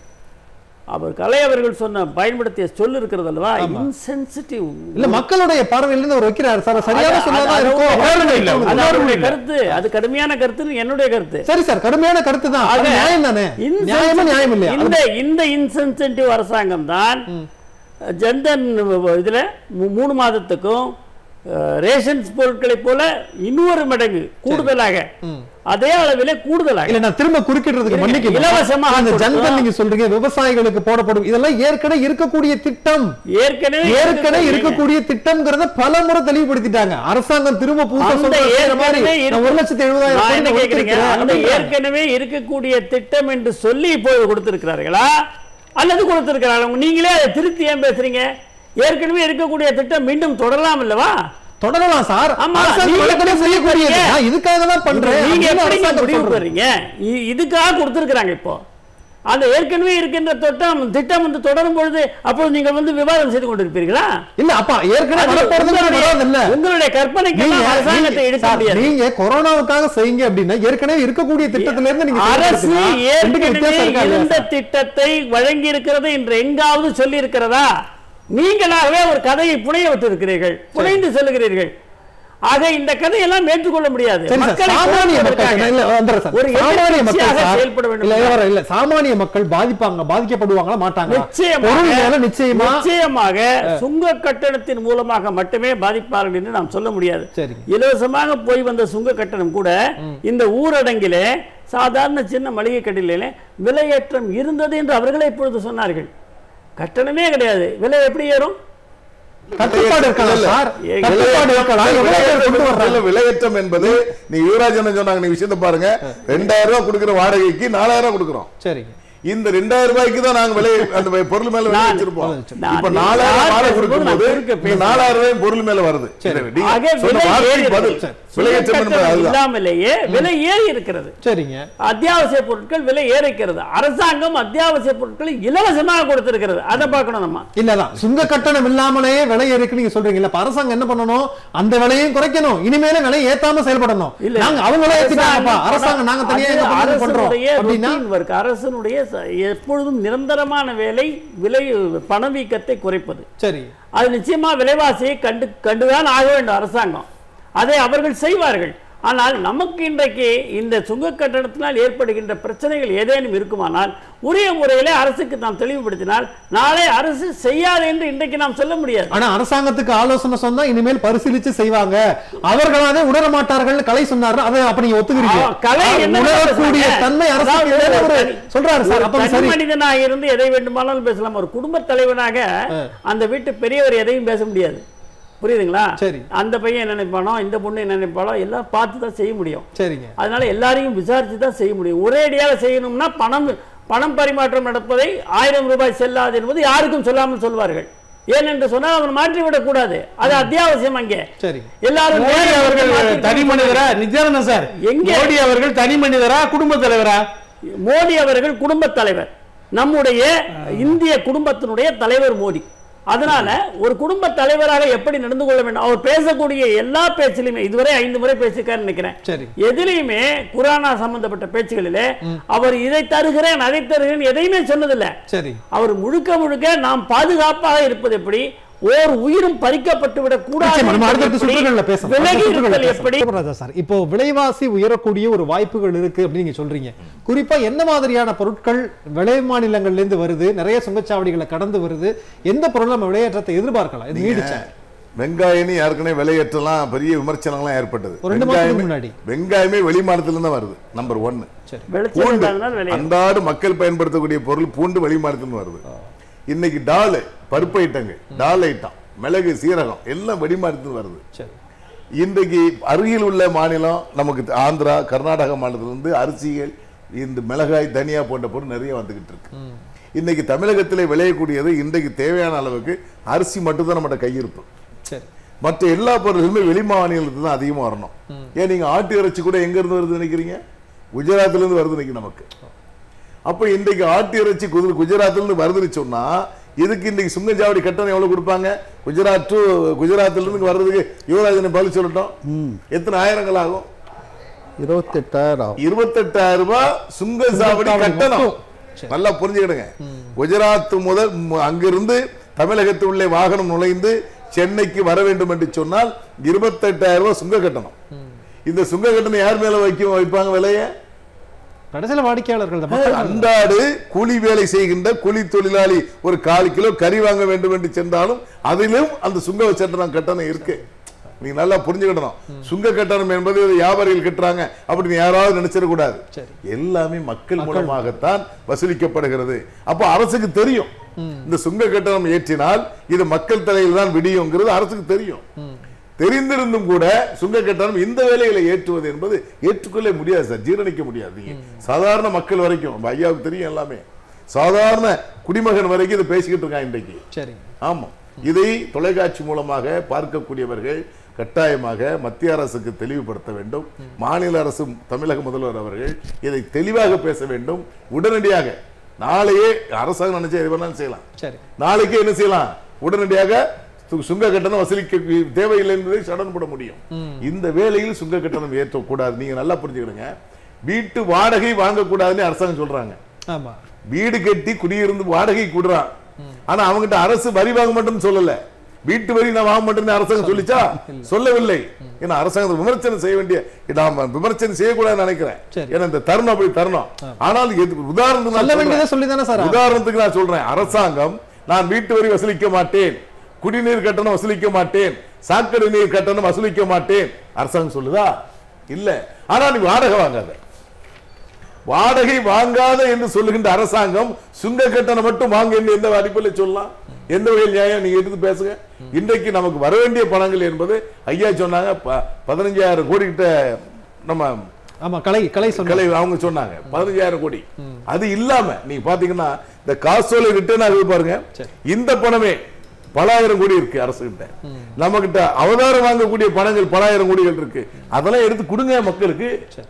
அவர் கலை அவர்கள் சொன்ன பயன்படுத்திய சொல் இருக்கிறது அல்லவா இன்சென்சிட்டிவ் இல்ல மக்களுடைய பார்வையில இருந்து அவர் வைக்கிறாரு சார் சரியான சொல்லாதான் இருக்கும் உணர்வு இல்லை, அது உணர்வு அவருடைய இல்லை. கருத்து அது கடுமையான கருத்துன்னு என்னுடைய கருத்து சரி சார் கடுமையான கருத்து தான் அது ஆக, நியாயம் தானே insensitive- நியாயமா நியாயம் இல்லையா இந்த இந்த இன்சென்சிட்டிவ் அரசாங்கம் தான் ஜன்தன் இதுல மூ- மூணு மாதத்துக்கும் அஹ், ரேஷன்ஸ் பொருட்களைப் போல இன்னொரு மடங்கு கூடுதலாக அதே அளவிலே கூடுதலாக இல்ல நான் திரும்ப குறுக்கிடுறதுக்கு இருங்க, மன்னிக்கணும் இலவசமாக அந்த கொடுத்தோம். ஜன்தன் நீங்க சொல்றீங்க விவசாயிகளுக்கு போடப்படும் இதெல்லாம் ஏற்கனவே இருக்கக்கூடிய திட்டம் ஏற்கனவே ஏற்கனவே இருக்கக்கூடிய திட்டம்ங்கிறத பல முறை தெளிவுபடுத்திட்டாங்க அரசாங்கம் திரும்ப புதுசா அந்த சொல்ற மாதிரி ஏற்கனவே நான் இருக்கு- ஒரு லட்சத்தி நான் என்ன எழுபதாயிரம் கேக்குறீங்க அந்த ஏற்கனவே இருக்கக்கூடிய திட்டம் என்று சொல்லி இப்போது கொடுத்திருக்கிறார்களா அல்லது கொடுத்திருக்கிறார்கள் நீங்களே அதை திருத்தி ஏன் பேசுறீங்க ஏற்கனவே இருக்கக்கூடிய திட்டம் மீண்டும் தொடரலாம் அல்லவா தொடரலாம் சார் ஆமா, அரசாங்கம் நீங்க ஏற்கனவே எப்படி செய்யக்கூடியது செய்யறீங்க? நான் இதுக்காக தான் பண்றேன் நீங்க அப்படின்னு எப்படி அரசாங்கம் முடிவு சொல்றது. பெறீங்க இ- இதுக்காக கொடுத்திருக்கிறாங்க இப்போ அந்த ஏற்கனவே இருக்கின்ற திட்டம் திட்டம் வந்து தொடரும் பொழுது அப்போ நீங்க வந்து விவாதம் செய்து கொண்டிருப்பீர்களா இல்ல அப்பா ஏற்கனவே அது வரப்போறது உங்களுடைய- வராது இல்ல உங்களுடைய கற்பனைக்கு நீங்க- அரசாங்கத்தை நீங்க- எடுக்க சார், முடியாது நீங்க கொரோனாவுக்காக செய்யுங்க அப்படின்னா ஏற்கனவே இருக்கக்கூடிய திட்டத்துல இருந்து நீங்க அரசு செயல்படுத்தினா ரெண்டுக்கும் ஏற்கனவே வித்தியாசம் இருக்கா இல்லையா இருந்த சார்? திட்டத்தை வழங்கி இருக்கிறது என்று எங்காவது சொல்லி இருக்கிறதா நீங்களாகவே ஒரு கதையை புனைய விட்டிருக்கிறீர்கள் புனைந்து சொல்லுகிறீர்கள் ஆக இந்த கதையெல்லாம் ஏற்றுக்கொள்ள முடியாது சரி சார், மக்களை சாமானிய மக்கள் குழப்புவதற்காக இல்ல, வந்துடுறேன் சார். ஒரு சாமானிய மக்கள் எதிர்க்கட்சியாக சார், செயல்பட வேண்டும் இல்ல, இல்ல, இல்ல, சாமானிய மக்கள் பாதிப்பாங்க பாதிக்கப்படுவாங்களா மாட்டாங்களா பொருள் மேல நிச்சயமாக நிச்சயமா நிச்சயமாக சுங்க கட்டணத்தின் மூலமாக மட்டுமே பாதிப்பார்கள் என்று நாம் சொல்ல முடியாது சரிங்க. இலவசமாக போய் வந்த சுங்க கட்டணம் கூட இந்த ஊரடங்கிலே சாதாரண சின்ன மளிகை கடையிலே விலையேற்றம் இருந்தது என்று அவர்களே இப்பொழுது சொன்னார்கள் கட்டணமே கிடையாது விலை எப்படி ஏறும் கட்டுப்பாடு இருக்கலாம் இல்ல, சார் ஏ, கட்டுப்பாடு இருக்கலாம் எவ்வளவு பேர் கொண்டு வர்றாங்க இல்ல, விலையேற்றம் என்பது நீ யுவராஜ் என்ன சொன்னாங்க நீ விஷயத்தை பாருங்க ரெண்டாயிரம் ரூபாய் கொடுக்கிற வாடகைக்கு நாலாயிரம் ரூபாய் கொடுக்குறோம் சரிங்க இந்த ரெண்டாயிரம் ரூபாய்க்கு தான் நாங்க விலை அந்த பொருள் மேல விலை நான் வச்சிருப்போம் நான் இப்ப நான் நாலாயிரம் நான் வாடகை பேசும்போது நான் கொடுக்கும்போது குறுக்க இந்த பேசுறேன். நாலாயிரம் ரூபாய் பொருள் மேல வருது சரி. நீங்க ஆக சொன்ன விலை வார்த்தைக்கு ஏறி பதில் இருக்கிறது. விலையேற்றம் என்பது சுங்க கட்டணம் அதுதான் இல்லாமலேயே விலை ஏறி இருக்கிறது சரிங்க அத்தியாவசிய பொருட்கள் விலை ஏறிக்கிறது அரசாங்கம் அத்தியாவசிய பொருட்களை இலவசமாக கொடுத்திருக்கிறது அதை பார்க்கணும் நம்ம இல்லதான் சுங்க கட்டணம் இல்லாமலே விலை ஏறிக்கு நீங்க சொல்றீங்கல்ல இப்ப அரசாங்கம் என்ன பண்ணணும் அந்த விலையையும் குறைக்கணும் இனிமேல விலை ஏத்தாம செயல்படணும் இல்ல. நாங்க அவங்களே ஏத்திட்டாங்கப்பா அரசாங்கம் அரசாங்கம் நாங்க தனியா அது எங்க பண்றது பண்றோம் அரசனுடைய அப்படின்னா routine work. அரசனுடைய ச- எப்பொழுதும் நிரந்தரமான வேலை விலை பணவீக்கத்தை குறைப்பது சரி அது நிச்சயமா விலைவாசியை கண்டு கண்டுதான் ஆக வேண்டும் அரசாங்கம் அதை அவர்கள் செய்வார்கள் ஆனால் நமக்கு இன்றைக்கு இந்த சுங்க கட்டணத்தினால் ஏற்படுகின்ற பிரச்சனைகள் ஏதேனும் இருக்குமானால் உரிய முறையிலே அரசுக்கு நாம் தெளிவுபடுத்தினால் நாளை அரசு செய்யாது என்று இன்றைக்கு நாம் சொல்ல முடியாது ஆனா அரசாங்கத்துக்கு ஆலோசனை சொன்னா இனிமேல் பரிசீலிச்சு செய்வாங்க அவர்களாவே உணர மாட்டார்கள் கலை சொன்னாரு அதை அப்ப நீங்க ஒத்துக்கிறீங்க ஆ, கலை ஆ, என்ன உணரக்கூடிய பேசுறாங்க? தன்மை அரசுக்கு அதாவது இல்லைன்னு ஒரு அவரு தனி- சொல்றாரு சார் ஒரு அப்ப தனி சரி மனிதனாக இருந்து எதை வேண்டுமானாலும் பேசலாம் ஒரு குடும்ப தலைவனாக அந்த வீட்டு பெரியவர் எதையும் பேச முடியாது புரியுதுங்களா சரி. அந்த பையன் என்ன நினைப்பானோ இந்த பொண்ணு என்ன நினைப்பாளோ எல்லாம் பார்த்து தான் செய்ய முடியும் சரிங்க அதனால எல்லாரையும் விசாரிச்சு தான் செய்ய முடியும் ஒரேடியாக செய்யணும்னா பணம் பணம் பரிமாற்றம் நடப்பதை ஆயிரம் ரூபாய் செல்லாது என்பது யாருக்கும் சொல்லாமல் சொல்வார்கள் ஏனென்று சொன்னால் அவன் மாற்றிவிடக் கூடாது அது அத்தியாவசியம் அங்கே சரி எல்லாரும் மோடி நேரம் அவர்கள் மாற்றி- தனி மனிதரா நித்யானந்தன் சார் எங்க? மோடி அவர்கள் தனி மனிதரா குடும்ப தலைவரா மோடி அவர்கள் குடும்பத் தலைவர் நம்முடைய இந்திய குடும்பத்தினுடைய தலைவர் மோடி அதனால ஒரு குடும்ப தலைவராக எப்படி நடந்து கொள்ள வேண்டும் அவர் பேசக்கூடிய எல்லா பேச்சிலுமே இதுவரை ஐந்து முறை பேசியிருக்காருன்னு நினைக்கிறேன் சரி எதிலையுமே குரானா சம்பந்தப்பட்ட பேச்சுகளிலே அவர் இதை தருகிறேன் அதை தருகிறேன் எதையுமே சொன்னதில்லை சரி அவர் முழுக்க முழுக்க நாம் பாதுகாப்பாக இருப்பது எப்படி ஓர் உயிரும் பறிக்கப்பட்டு விடக் கூடாது நிச்சயமா, நம்ம என்பது அடுத்தடுத்த எப்படி? சுற்றுகள்ல பேசலாம். விலகி அடுத்த சுற்றுகள்ல இருத்தல் பேசலாம். எப்படி சிவராஜா சார் இப்போ விலைவாசி உயரக்கூடிய ஒரு வாய்ப்புகள் இருக்கு அப்படின்னு நீங்க சொல்றீங்க குறிப்பா என்ன மாதிரியான பொருட்கள் விளை மாநிலங்கள்ல இருந்து வருது நிறைய சுங்கச்சாவடிகளை கடந்து வருது எந்த பொருள் நம்ம விலையேற்றத்தை எதிர்பார்க்கலாம் இது நீடிச்சா வெங்காயம் ஏற்கனவே விலையேற்றலாம் பெரிய விமர்சனங்கள்லாம் ஏற்பட்டது ஒரு ரெண்டு மாசத்துக்கு வெங்காயமே- முன்னாடி. வெங்காயமே வெளி மாநிலத்துல தான் வருது நம்பர் ஒன்னு சரி வெளிச்சம் பூண்டு இல்லாதனால் விலை அன்றாடு மக்கள் பயன்படுத்தக்கூடிய பொருள் பூண்டு வெளி மாநிலத்துல வருது இன்னைக்கு டால் பருப்பு ஐட்டங்கள் டால் ஐட்டம் மிளகு சீரகம் எல்லாம் வெளி மாநிலத்துல வருது சரி இன்றைக்கு அருகில் உள்ள மாநிலம் நமக்கு ஆந்திரா கர்நாடக மாநிலத்திலிருந்து அரிசிகள் இந்த மிளகாய் தனியா போன்ற பொருள் நிறைய வந்துகிட்டு இருக்கு இன்னைக்கு தமிழகத்தில் விளையக்கூடியது இன்றைக்கு தேவையான அளவுக்கு அரிசி மட்டும்தான் நம்மகிட்ட கையிருப்பு சரி மற்ற எல்லா பொருளுமே வெளி மாநிலத்துல தான் அதிகமா வரணும் ஏன் நீங்க ஆட்டு இறைச்சி கூட எங்க இருந்து வருது நினைக்கிறீங்க குஜராத்ல இருந்து வருது இன்னைக்கு நமக்கு அப்ப இன்றைக்கு ஆட்டு இறைச்சி குதிரை குஜராத்ல இருந்து வருதுன்னு சொன்னா இதுக்கு இன்னைக்கு சுங்கச்சாவடி கட்டணம் எவ்வளவு கொடுப்பாங்க குஜராத் டு குஜராத்ல இருந்து வர்றதுக்கு யுவராஜன் பதில் சொல்லட்டும் எத்தனை ஆயிரங்கள் ஆகும் இருபத்தெட்டாயிரம் இருபத்தெட்டாயிரம் ரூபாய் சுங்கச்சாவடி கட்டணம் நல்லா புரிஞ்சுக்கிடுங்க குஜராத் முதல் ம- அங்கிருந்து தமிழகத்தில் உள்ள வாகனம் நுழைந்து சென்னைக்கு வர வேண்டும் என்று சொன்னால் இருபத்தெட்டாயிரம் ரூபாய் சுங்க கட்டணம் இந்த சுங்க கட்டணம் யார் மேல வைக்கும் வைப்பாங்க விலையை கடைசியில வாடிக்கையாளர்கள் தான் மக்கள் தான். அன்றாடு கூலி வேலை செய்கின்ற கூலி தொழிலாளி ஒரு கால் கிலோ கறி வாங்க வேண்டும் என்று சென்றாலும் அதிலும் அந்த சுங்க சட்டணம் கட்டணம் இருக்கு நீங்க நல்லா புரிஞ்சுக்கிடணும் சுங்க கட்டணம் என்பது இது வியாபாரிகள் கட்டுறாங்க அப்படின்னு யாராவது நினைச்சிடக்கூடாது சரி. எல்லாமே மக்கள் மூலமாகத்தான் வசூலிக்கப்படுகிறது அப்போ அரசுக்கு தெரியும் இந்த சுங்க கட்டணம் ஏற்றினால் இது மக்கள் தலையில் தான் விடியுங்கிறது அரசுக்கு தெரியும் தெரிந்திருந்தும் கூட சுங்க கட்டணம் இந்த வேலைகளை ஏற்றுவது என்பது ஏற்றுக்கொள்ள முடியாது சார் ஜீரணிக்க முடியாது நீங்க சாதாரண மக்கள் வரைக்கும் நம்ம ஐயாவுக்கு தெரியும் எல்லாமே சாதாரண குடிமகன் வரைக்கும் இதை பேசிக்கிட்டு இருக்கான் இன்றைக்கு சரி ஆமா இதை தொலைக்காட்சி மூலமாக பார்க்கக்கூடியவர்கள் கட்டாயமாக மத்திய அரசுக்கு தெளிவுபடுத்த வேண்டும் மாநில அரசும் தமிழக முதல்வர் அவர்கள் இதை தெளிவாக பேச வேண்டும் உடனடியாக நாளையே அரசாங்கம் நினைச்சா எது வேணாலும் செய்யலாம் சரி நாளைக்கே என்ன செய்யலாம் உடனடியாக சு- சுங்க கட்டணம் வசூலிக்க தேவையில்லை என்பதை சடன் போட முடியும் இந்த வேளையில் சுங்க கட்டணம் ஏற்றக்கூடாது நீங்க நல்லா புரிஞ்சுக்கிடுங்க வீட்டு வாடகை வாங்கக்கூடாதுன்னு அரசாங்கம் சொல்றாங்க ஆமா வீடு கட்டி குடியிருந்து வாடகை கூடுறான் ஆனா அவங்ககிட்ட அரசு வரி வாங்க மட்டும் சொல்லல வீட்டு வரி நான் வாங்க மாட்டேன்னு அரசாங்கம் சொல்லிச்சா சொல்லவில்லை ஏன்னா அரசாங்கத்தை விமர்சனம் செய்ய வேண்டிய நாம விமர்சனம் செய்யக்கூடாதுன்னு நினைக்கிறேன் சரி. ஏன்னா இந்த தருணம் அப்படி தருணம் ஆனால் எது- உதாரணத்துக்கு நான் சொல்ல வேண்டியதை சொல்றேன். சொல்லி தானே சார் உதாரணத்துக்கு நான் சொல்றேன் அரசாங்கம் நான் வீட்டு வரி வசூலிக்க மாட்டேன் குடிநீர் கட்டணம் வசூலிக்க மாட்டேன் சாக்கடை நீர் கட்டணம் வசூலிக்க மாட்டேன் அரசாங்கம் சொல்லுதா இல்ல ஆனா நீ வாடகை வாங்காத வாடகை வாங்காத என்று சொல்லுகின்ற அரசாங்கம் சுங்க கட்டணம் மட்டும் வாங்க என்று எந்த அடிப்படையில் சொல்லலாம் எந்த வகையில் நியாயம் நீங்க எடுத்து பேசுங்க இன்றைக்கு நமக்கு வர வேண்டிய பணங்கள் என்பது ஐயா சொன்னாங்க ப- பதினஞ்சாயிரம் கோடி கிட்ட நம்ம ஆமா கலை கலை சொன்ன கலை அவங்க சொன்னாங்க பதினஞ்சாயிரம் கோடி அது இல்லாம நீங்க பாத்தீங்கன்னா இந்த காசோலை ரிட்டர்ன் ஆகுது பாருங்க இந்த பணமே பலாயிரம் கோடி இருக்கு அரசு கிட்ட நம்ம கிட்ட அவதாரம் வாங்கக்கூடிய பணங்கள் பலாயிரம் கோடிகள் இருக்கு அதெல்லாம் எடுத்து கொடுங்க மக்களுக்கு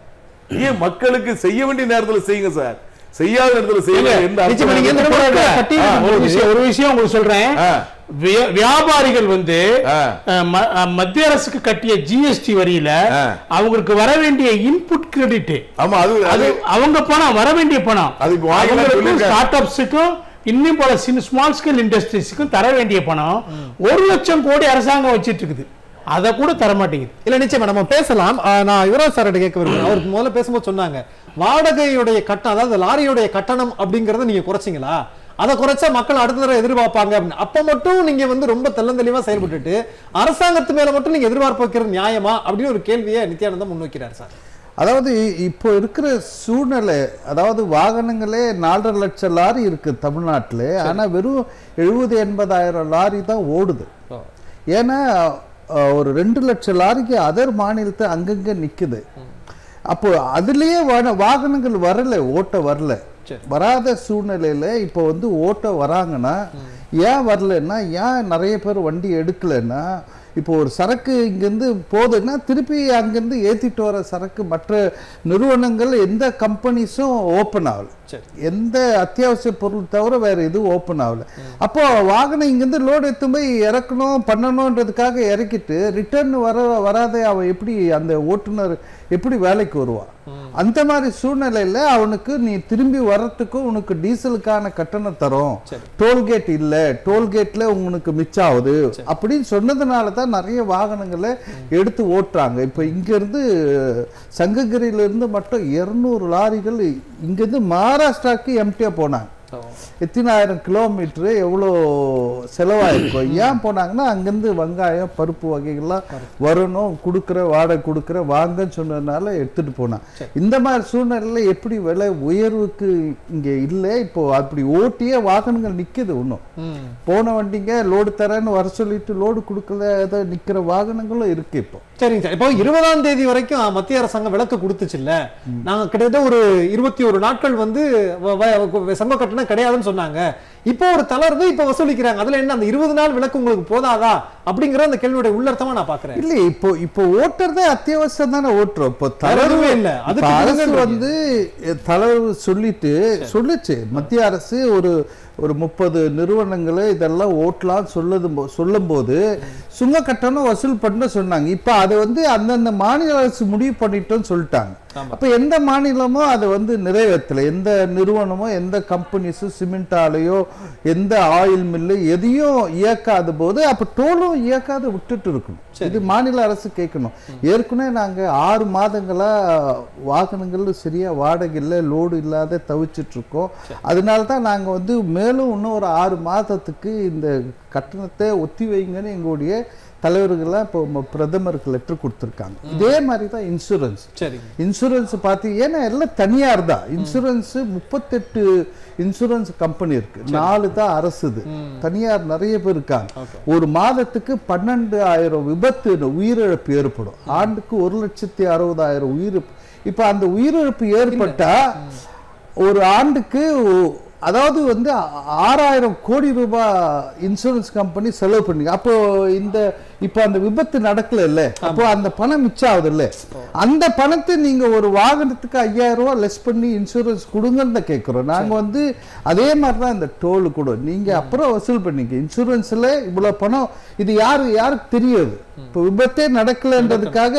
ஏன் மக்களுக்கு செய்ய வேண்டிய நேரத்துல செய்யுங்க சார் செய்யாத நேரத்துல செய்யுங்க எந்த நிச்சயமா நீங்க அர்த்தமும் எந்த இல்லை. பொருட்களை ஆ, பட்டியலிடும் ஒரு போது விஷயம் ஒரு விஷயம் உங்களுக்கு சொல்றேன் ஆ. வியா- வியாபாரிகள் வந்து ஆ. அஹ், ம- அஹ், மத்திய அரசுக்கு கட்டிய ஜிஎஸ்டி வரியில ஆ. அவங்களுக்கு வர வேண்டிய இன்புட் கிரெடிட் ஆமா அது அது அது அவங்க பணம் வர வேண்டிய பணம் அது இப்ப வாங்கலாம் அவங்களுக்கும் சொல்லிருக்காங்க. ஸ்டார்ட் அப்ஸுக்கும் இன்னும் பல சின்ன ஸ்மால் ஸ்கேல் இண்டஸ்ட்ரீஸுக்கும் தர வேண்டிய பணம் ஒரு லட்சம் கோடி அரசாங்கம் வச்சிட்டு இருக்குது அதை கூட தர மாட்டேங்குது இல்ல நிச்சயமா நம்ம பேசலாம் ஆ, நான் யுவராஜ் சார்கிட்ட கேட்க விரும்புறேன் அவருக்கு முதல்ல பேசும்போது சொன்னாங்க வாடகையுடைய கட்டணம் அதாவது லாரியுடைய கட்டணம் அப்படிங்கறத நீங்க குறைச்சிங்களா அதை குறைச்சா மக்கள் அடுத்த தடவை எதிர்பார்ப்பாங்க அப்படின்னு அப்ப மட்டும் நீங்க வந்து ரொம்ப தெள்ளந்தெளிவா செயல்பட்டுட்டு அரசாங்கத்து மேல மட்டும் நீங்க எதிர்பார்ப்பு வைக்கிறது நியாயமா அப்படின்னு ஒரு கேள்வியை நித்யானந்தம் முன்வைக்கிறார் சார் அதாவது இப்போ இருக்கிற சூழ்நிலை அதாவது வாகனங்களே நாலரை லட்சம் லாரி இருக்கு தமிழ்நாட்டில் ஆனா வெறும் எழுபது எண்பதாயிரம் லாரி தான் ஓடுது ஏன்னா அஹ், ஒரு ரெண்டு லட்சம் லாரிக்கு அதர் மாநிலத்தை அங்கங்க நிக்குது அப்போ அதுலயே வா- வாகனங்கள் வரல ஓட்ட வரல வராத சூழ்நிலையில இப்போ வந்து ஓட்ட வராங்கன்னா ஏன் வரலன்னா ஏன் நிறைய பேர் வண்டி எடுக்கலைன்னா இப்போ ஒரு சரக்கு இங்கேருந்து போகுதுன்னா திருப்பி அங்கேருந்து ஏற்றிட்டு வர சரக்கு மற்ற நிறுவனங்கள் எந்த கம்பெனிஸும் ஓப்பன் ஆகல எந்த அத்தியாவசிய பொருள் தவிர வேற எதுவும் ஓப்பன் ஆகல அப்போ வாகனம் இங்கேருந்து லோடு எடுத்து போய் இறக்கணும் பண்ணணுன்றதுக்காக இறக்கிட்டு ரிட்டர்ன் வர வராதே அவன் எப்படி அந்த ஓட்டுநர் எப்படி வேலைக்கு வருவான் அந்த மாதிரி சூழ்நிலையில அவனுக்கு நீ திரும்பி வர்றதுக்கும் உனக்கு டீசலுக்கான கட்டணம் தரோம் டோல்கேட் இல்ல டோல்கேட்ல உங்களுக்கு மிச்சம் ஆகுது அப்படின்னு சொன்னதுனால தான் நிறைய வாகனங்களை எடுத்து ஓட்டுறாங்க இப்ப இங்க இருந்து சங்ககிரியில இருந்து மட்டும் இருநூறு லாரிகள் இங்க இருந்து மகாராஷ்டிராக்கு எம்டியா போனாங்க எத்தனாயிரம் கிலோமீட்டரு எவ்வளோ செலவாயிருக்கும் ஏன் போனாங்கன்னா அங்கேருந்து வெங்காயம் பருப்பு வகைகள்லாம் வரணும் கொடுக்குற வாடகை கொடுக்குற வாங்கன்னு சொன்னதுனால எடுத்துட்டு போனான் இந்த மாதிரி சூழ்நிலையில் எப்படி விலை உயர்வுக்கு இங்கே இல்லை இப்போ அப்படி ஓட்டியே வாகனங்கள் நிக்குது இன்னும் போன வண்டிங்க லோடு தரேன்னு வர சொல்லிட்டு லோடு கொடுக்கல ஏதோ நிக்கிற வாகனங்களும் இருக்கு இப்போ சரிங்க சார் இப்போ இருபதாம் தேதி வரைக்கும் மத்திய அரசாங்கம் விலக்கு கொடுத்துச்சுல்ல நாங்க கிட்டத்தட்ட ஒரு இருபத்தி ஒரு நாட்கள் வந்து வ- வ- சங்க கட்டணம் கிடையாதுன்னு சொன்னாங்க இப்போ ஒரு தளர்வு இப்போ வசூலிக்கிறாங்க அதுல என்ன அந்த இருபது நாள் விலக்கு உங்களுக்கு போதாதா அப்படிங்கிற அந்த கேள்வியோட உள்ளர்த்தமா நான் பாக்குறேன் இல்ல இப்போ இப்போ ஓட்டுறதே அத்தியாவசியம் தானே ஓட்டுறோம் இப்போ வேற தளர்வு எதுவுமே இல்ல. இப்ப அதுக்கு அரசு கொடுங்கன்றீங்க. வந்து அஹ், தளர்வு சொல்லிட்டு சொல்லுச்சு மத்திய அரசு ஒரு ஒரு முப்பது நிறுவனங்களை இதெல்லாம் ஓட்டலாம் சொல்லுது சொல்லும் போது சுங்க கட்டணம் வசூல் பண்ண சொன்னாங்க இப்ப அதை வந்து அந்தந்த மாநில அரசு முடிவு பண்ணிட்டோம்னு சொல்லிட்டாங்க அப்ப எந்த மாநிலமும் அதை வந்து நிறைவேற்றல எந்த நிறுவனமோ எந்த கம்பெனிஸும் சிமெண்ட் ஆலையோ எந்த ஆயில் மில்லு எதையும் இயக்காத போது அப்ப டோலும் இயக்காத விட்டுட்டு இருக்கணும் இது மாநில அரசு கேட்கணும் ஏற்கனவே நாங்க ஆறு மாதங்களா வாகனங்கள் சரியா வாடகை இல்லை லோடு இல்லாத தவிச்சிட்டு இருக்கோம் அதனால தான் நாங்க வந்து மேலும் இன்னும் ஒரு ஆறு மாதத்துக்கு இந்த கட்டணத்தை ஒத்தி வைங்கன்னு எங்களுடைய தலைவர்கள்லாம் இப்போ ம- பிரதமருக்கு லெட்டர் கொடுத்துருக்காங்க இதே மாதிரி தான் இன்சூரன்ஸ் சரிங்க இன்சூரன்ஸ் பார்த்து ஏன்னா எல்லாம் தனியார் தான் இன்சூரன்ஸ் முப்பத்தெட்டு இன்சூரன்ஸ் கம்பெனி இருக்கு நாலு தான் அரசுது தனியார் நிறைய பேர் இருக்காங்க ஒரு மாதத்துக்கு பன்னெண்டு ஆயிரம் விபத்து உயிரிழப்பு ஏற்படும் ஆண்டுக்கு ஒரு லட்சத்தி அறுபதாயிரம் உயிர் இப்ப அந்த உயிரிழப்பு ஏற்பட்டா ஒரு ஆண்டுக்கு ஒ- அதாவது வந்து ஆ- ஆறாயிரம் கோடி ரூபாய் இன்சூரன்ஸ் கம்பெனி செலவு பண்ணி அப்போ இந்த இப்போ அந்த விபத்து நடக்கல இல்ல அப்போ அந்த பணம் மிச்சம் ஆகுது இல்ல அந்த பணத்தை நீங்க ஒரு வாகனத்துக்கு ஐயாயிரம் ரூபாய் லெஸ் பண்ணி இன்சூரன்ஸ் கொடுங்கன்னு தான் கேட்கிறோம் நாங்க வந்து அதே மாதிரி தான் இந்த டோல் கூட நீங்க அப்புறம் வசூல் பண்ணீங்க இன்சூரன்ஸ்ல இவ்வளவு பணம் இது யாரு யாருக்கு தெரியாது இப்போ விபத்தே நடக்கலன்றதுக்காக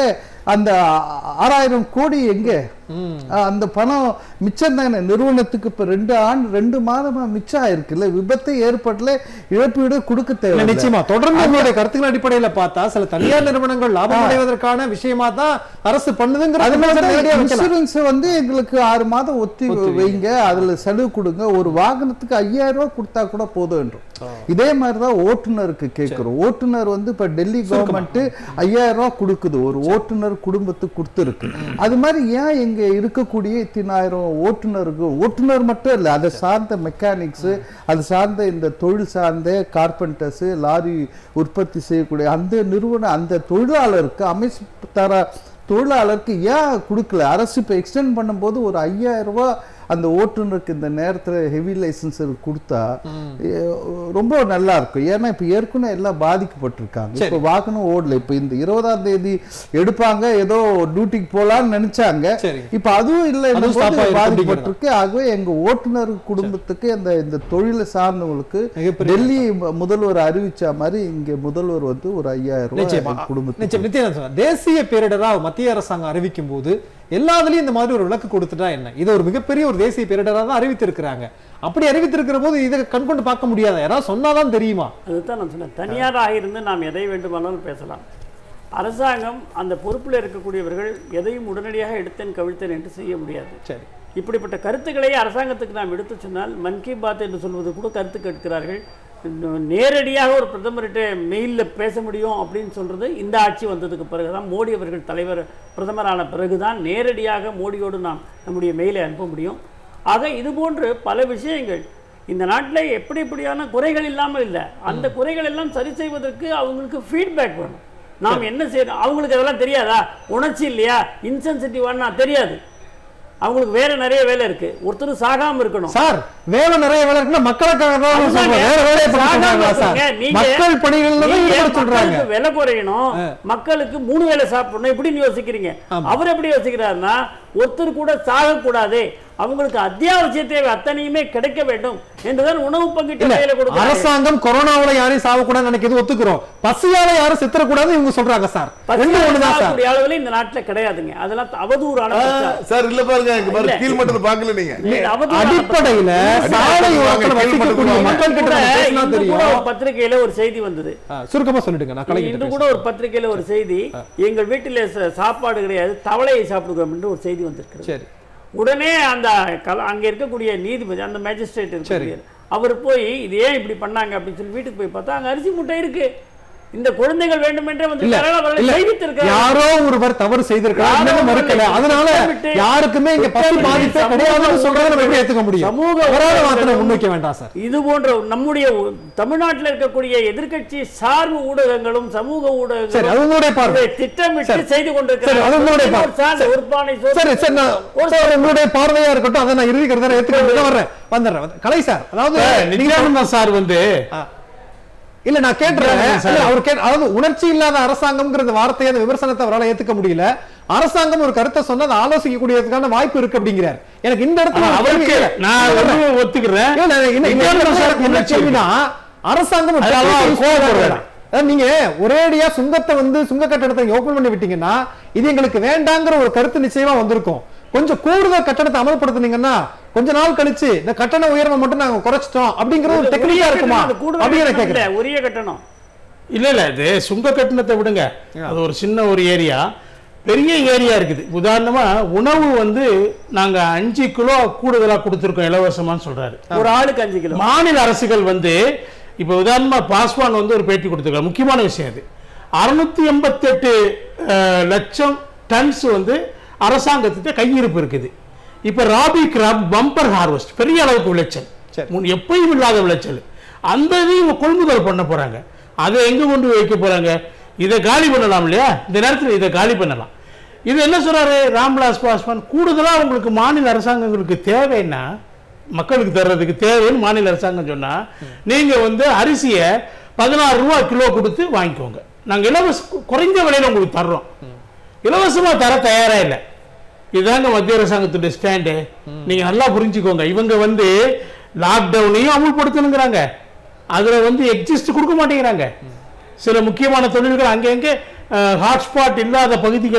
அந்த ஆறாயிரம் கோடி எங்க அஹ் அந்த பணம் மிச்சம் தானே நிறுவனத்துக்கு இப்ப ரெண்டு ஆண்டு ரெண்டு மாதமா மிச்சம் ஆயிருக்குல்ல விபத்து ஏற்படல இழப்பீடு கொடுக்க இல்ல, தேவை நிச்சயமா தொடர்ந்து உங்களுடைய கருத்துக்கள் அடிப்படையில பார்த்தா சில தனியார் நிறுவனங்கள் லாபம் அடைவதற்கான விஷயமா தான் அரசு பண்ணுதுங்கிற நேரடியா வைக்கலாம். இன்சூரன்ஸ் வந்து எங்களுக்கு ஆறு மாதம் ஒத்தி வைங்க அதுல செலவு கொடுங்க ஒரு வாகனத்துக்கு ஐயாயிரம் ரூபாய் கொடுத்தா கூட போதும் என்றும் இதே மாதிரி தான் ஓட்டுநருக்கு கேட்கிறோம் ஓட்டுநர் வந்து இப்ப டெல்லி கவர்மெண்ட் ஐயாயிரம் ரூபாய் கொடுக்குது ஒரு ஓட்டுநர் குடும்பத்துக்கு கொடுத்துருக்கு அது மாதிரி ஏன் இங்க இருக்கக்கூடிய இத்தனாயிரம் ஓட்டுநருக்கு ஓட்டுநர் மட்டும் இல்ல அதை சார்ந்த மெக்கானிக்ஸ் அது சார்ந்த இந்த தொழில் சார்ந்த கார்பெண்டர்ஸ் லாரி உற்பத்தி செய்யக்கூடிய அந்த நிறுவனம் அந்த தொழிலாளருக்கு அமைச்சு தர தொழிலாளருக்கு ஏன் கொடுக்கல அரசு இப்போ எக்ஸ்டெண்ட் பண்ணும்போது ஒரு ஐயாயிரம் ரூபாய் அந்த ஓட்டுநருக்கு இந்த நேரத்துல ஹெவி லைசன்ஸ் கொடுத்தா எ, ரொம்ப நல்லா இருக்கும் ஏன்னா இப்போ ஏற்கனவே எல்லாம் பாதிக்கப்பட்டிருக்காங்க இப்போ வாகனம் ஓடல இப்போ இந்த இருபதாம் தேதி எடுப்பாங்க ஏதோ டியூட்டிக்கு போலாம்னு நினைச்சாங்க சரி. இப்போ அதுவும் இல்லை அதுவும் stop ஆயிருக்கு பாதிக்கப்பட்டிருக்கு ஆகவே எங்க ஓட்டுநர் குடும்பத்துக்கு அந்த இந்த தொழிலை சார்ந்தவங்களுக்கு மிகப்பெரிய டெல்லி முதல்வர் அறிவிச்ச மாதிரி இங்க முதல்வர் வந்து ஒரு ஐயாயிரம் நிச்சயமா ரூபாய் குடும்பத்துக்கு நிச்சயம் நிச்சயம் சார். தேசிய பேரிடரா மத்திய அரசாங்கம் அறிவிக்கும் போது எல்லாத்துலயும் இந்த மாதிரி ஒரு விளக்கு கொடுத்துட்டா என்ன இது ஒரு மிகப்பெரிய ஒரு தேசிய பேரிடரா தான் அறிவித்திருக்கிறாங்க அப்படி அறிவித்திருக்கிற போது இதை கண்கொண்டு பார்க்க முடியாதா யாராவது சொன்னாதான் தெரியுமா அதுதான் நான் சொன்னேன் தனியாராக இருந்து நாம் எதை வேண்டுமானாலும் பேசலாம் அரசாங்கம் அந்த பொறுப்பில் இருக்கக்கூடியவர்கள் எதையும் உடனடியாக எடுத்தேன் கவிழ்த்தேன் என்று செய்ய முடியாது சரி இப்படிப்பட்ட கருத்துக்களை அரசாங்கத்துக்கு நாம் எடுத்து சொன்னால் மன் கி பாத் என்று சொல்வது கூட கருத்து கேட்கிறார்கள் இன்னும் நேரடியாக ஒரு பிரதமர்கிட்ட மெயிலில் பேச முடியும் அப்படின்னு சொல்றது இந்த ஆட்சி வந்ததுக்கு பிறகு தான் மோடி அவர்கள் தலைவர் பிரதமரான பிறகு தான் நேரடியாக மோடியோடு நாம் நம்முடைய மெயிலை அனுப்ப முடியும் ஆக இது போன்று பல விஷயங்கள் இந்த நாட்டில் எப்படி எப்படியான குறைகள் இல்லாமல் இல்லை அந்த குறைகள் எல்லாம் சரி செய்வதற்கு அவங்களுக்கு ஃபீட்பேக் வேணும் நாம் என்ன செய்யணும் அவங்களுக்கு அதெல்லாம் தெரியாதா உணர்ச்சி இல்லையா இன்சென்சிட்டிவானா தெரியாது அவங்களுக்கு வேற நிறைய வேலை இருக்கு ஒருத்தர் சாகாம இருக்கணும் சார் வேலை நிறைய வேலை இருக்குன்னா மக்களுக்காக தான் அதுதாங்க. சொல்றேன் வேற வேலையை பண்ண சாகாம சொல்றாங்களா சார் இருக்கீங்க. நீங்க- மக்கள் பணிகள்ல தான் நீங்க ஈடுபட சொல்றாங்க மக்களுக்கு விலை குறையணும் மக்களுக்கு மூணு வேளை சாப்பிடணும் இப்படின்னு யோசிக்கிறீங்க அவர் எப்படி யோசிக்கிறாருன்னா ஒருத்தர் கூட சாகக்கூடாது அவங்களுக்கு அத்தியாவசிய தேவை அத்தனையுமே கிடைக்க வேண்டும் என்றுதான் உணவு பங்கிட்டு இல்ல கையில கொடுக்கிறாங்க அரசாங்கம் கொரோனாவுல யாரையும் சாவக்கூடாதுன்னு நினைக்கிறது ஒத்துக்கிறோம் பசியால யாரும் செத்துறக்கூடாதுன்னு இவங்க சொல்றாங்க சார் ரெண்டு ஒண்ணுதான் சார் சாகக்கூடிய அளவுல இந்த நாட்டுல கிடையாதுங்க அதெல்லாம் அவதூறான பிரச்சாரம். சார் இல்ல பாருங்க இங்க பாருங்க இல்ல. கீழ் மட்டத்தை பாக்கல நீங்க இது அவதூறான அடிப்படையில அடிப்படையில சாலை வாங்க, ஓரத்துல கீழ் வசிக்கக்கூடிய மட்டத்துக்கு மக்கள் கிட்ட கூட நம்ம பேசினா இன்று கூட தெரியும் ஒரு பத்திரிகையில ஒரு செய்தி வந்தது ஆ, சுருக்கமா சொல்லிடுங்க நான் கலைக்கிட்டு இன்று கூட ஒரு பத்திரிகையில ஒரு செய்தி எங்கள் வீட்டில் ச- சாப்பாடு கிடையாது தவளையை சாப்பிடுகிறோம் என்று ஒரு செய்தி வந்திருக்கிறது சரி உடனே அந்த கல- அங்க இருக்கக்கூடிய நீதிபதி அந்த மேஜிஸ்ட்ரேட் இருக்கு அவர் போய் இது ஏன் இப்படி பண்ணாங்க அப்படின்னு சொல்லி வீட்டுக்கு போய் பார்த்தா அங்க அரிசி முட்டை இருக்கு இந்த குழந்தைகள் வேண்டுமென்றே வந்து இல்ல அவர்களை இல்ல செய்வித்திருக்கிறார்கள். யாரோ ஒருவர் தவறு செய்திருக்காரு யாரோ இன்னமும் ஒருவர் மறுக்கல அதனால திட்டமிட்டு- யாருக்குமே இங்க பசி திட்டமிட்டு பாதிப்பே சமூக கிடையாதுன்னு சொல்றதை நம்ம எப்படி ஏத்துக்க முடியும் சமூக ஒராத ஊடகங்கள் வார்த்தை முன்வைக்க வேண்டாம் சார் இது போன்ற நம்முடைய ஊ- தமிழ்நாட்டில் இருக்கக்கூடிய எதிர்க்கட்சி சார்பு ஊடகங்களும் சமூக சரி ஊடகங்களும் அது உங்களுடைய பார்வை இதை திட்டமிட்டு சரி. செய்து சரி, அது உங்களுடைய கொண்டிருக்கிறார்கள் பார்வை. ஒரு சார்ந்த ஒரு பானை சோறு சரி சரி நான் சார், உங்களுடைய பார்வையா இருக்கட்டும் அதை நான் இறுதி கருத்தை ஏத்துக்க வர்றேன் வந்துடுறேன் வந்து- கலை சார் அதாவது நீங்க நித்யானந்தா சார் வந்து இல்ல நான் கேட்டுறேன் இல்ல, சார். இல்ல, அவர் கேட்ட அதாவது உணர்ச்சி இல்லாத அரசாங்கம்ங்கிற வார்த்தையை அந்த விமர்சனத்தை அவரால் ஏத்துக்க முடியல அரசாங்கம் ஒரு கருத்தை சொன்னா அதை ஆலோசிக்கக்கூடியதுக்கான வாய்ப்பு இருக்கு அப்படிங்கிறார் எனக்கு இந்த இடத்துல ஒரு கேள்வி அவருக்கு இல்ல. நான் வந்து ஒத்துக்கிறேன் இல்ல, இல்ல, இன்னும் இன்னும் நித்யானந்தா என்ன சாருக்கு என்ன உணர்ச்சி இருக்கு. கேள்வினா, அரசாங்கம் ஒரு அதனால technical அவர் issue கோவப்படுறாரு. தான். அதாவது நீங்க ஒரேடியா சுங்கத்தை வந்து சுங்க கட்டணத்தை ஓபன் பண்ணி விட்டீங்கன்னா இது எங்களுக்கு வேண்டாங்கிற ஒரு கருத்து நிச்சயமா வந்திருக்கும் கொஞ்சம் கூடுதல் கட்டணத்தை அமல்படுத்துனீங்கன்னா கொஞ்ச நாள் கழிச்சு இந்த கட்டண உயர்வை மட்டும் நாங்க குறைச்சிட்டோம் அப்படிங்கிற ஒரு டெக்னிக்கா இருக்குமா அது கூடுதல் அப்படின்னு நான் கட்டணம் கேக்குறேன் இல்ல, உரிய கட்டணம் இல்ல இல்ல இது சுங்க கட்டணத்தை விடுங்க அது ஒரு சின்ன ஒரு ஏரியா பெரிய ஏரியா இருக்குது உதாரணமா உணவு வந்து நாங்க அஞ்சு கிலோ கூடுதலா கொடுத்துருக்கோம் இலவசமான்னு சொல்றாரு ஒரு ஆளுக்கு அஞ்சு கிலோ மாநில அரசுகள் வந்து இப்போ உதாரணமா பாஸ்வான் வந்து ஒரு பேட்டி கொடுத்துருக்காரு முக்கியமான விஷயம் அது அறுநூத்தி எண்பத்தெட்டு லட்சம் டன்ஸ் வந்து அரசாங்கத்திட்ட கையிருப்பு இருக்குது இப்போ ராபி கிராப் பம்பர் ஹார்வெஸ்ட் பெரிய அளவுக்கு விளைச்சல் சரி. முன் எப்பயும் இல்லாத விளைச்சல் அந்த இதையும் இவங்க கொள்முதல் பண்ண போறாங்க அதை எங்க கொண்டு போய் வைக்க போறாங்க இதை காலி பண்ணலாம் இல்லையா இந்த நேரத்தில் இதை காலி பண்ணலாம் இது என்ன சொல்றாரு ராம்விலாஸ் பாஸ்வான் கூடுதலா உங்களுக்கு மாநில அரசாங்கங்களுக்கு தேவைன்னா மக்களுக்கு தர்றதுக்கு தேவைன்னு மாநில அரசாங்கம் சொன்னா நீங்க வந்து அரிசியை பதினாறு ரூபா கிலோ கொடுத்து வாங்கிக்கோங்க நாங்க இலவச குறைந்த விலையில உங்களுக்கு தர்றோம் இலவசமா தர தயாரா இல்லை இதுதாங்க மத்திய அரசாங்கத்துடைய ஸ்டாண்டு நீங்க நல்லா புரிஞ்சுக்கோங்க இவங்க வந்து லாக்டவுனையும் அமுல்படுத்தணுங்கிறாங்க அதுல வந்து எக்ஸிஸ்ட் கொடுக்க மாட்டேங்கிறாங்க சில முக்கியமான தொழில்கள் அங்கங்கே ஹாட்ஸ்பாட் இல்லாத பகுதிகளில்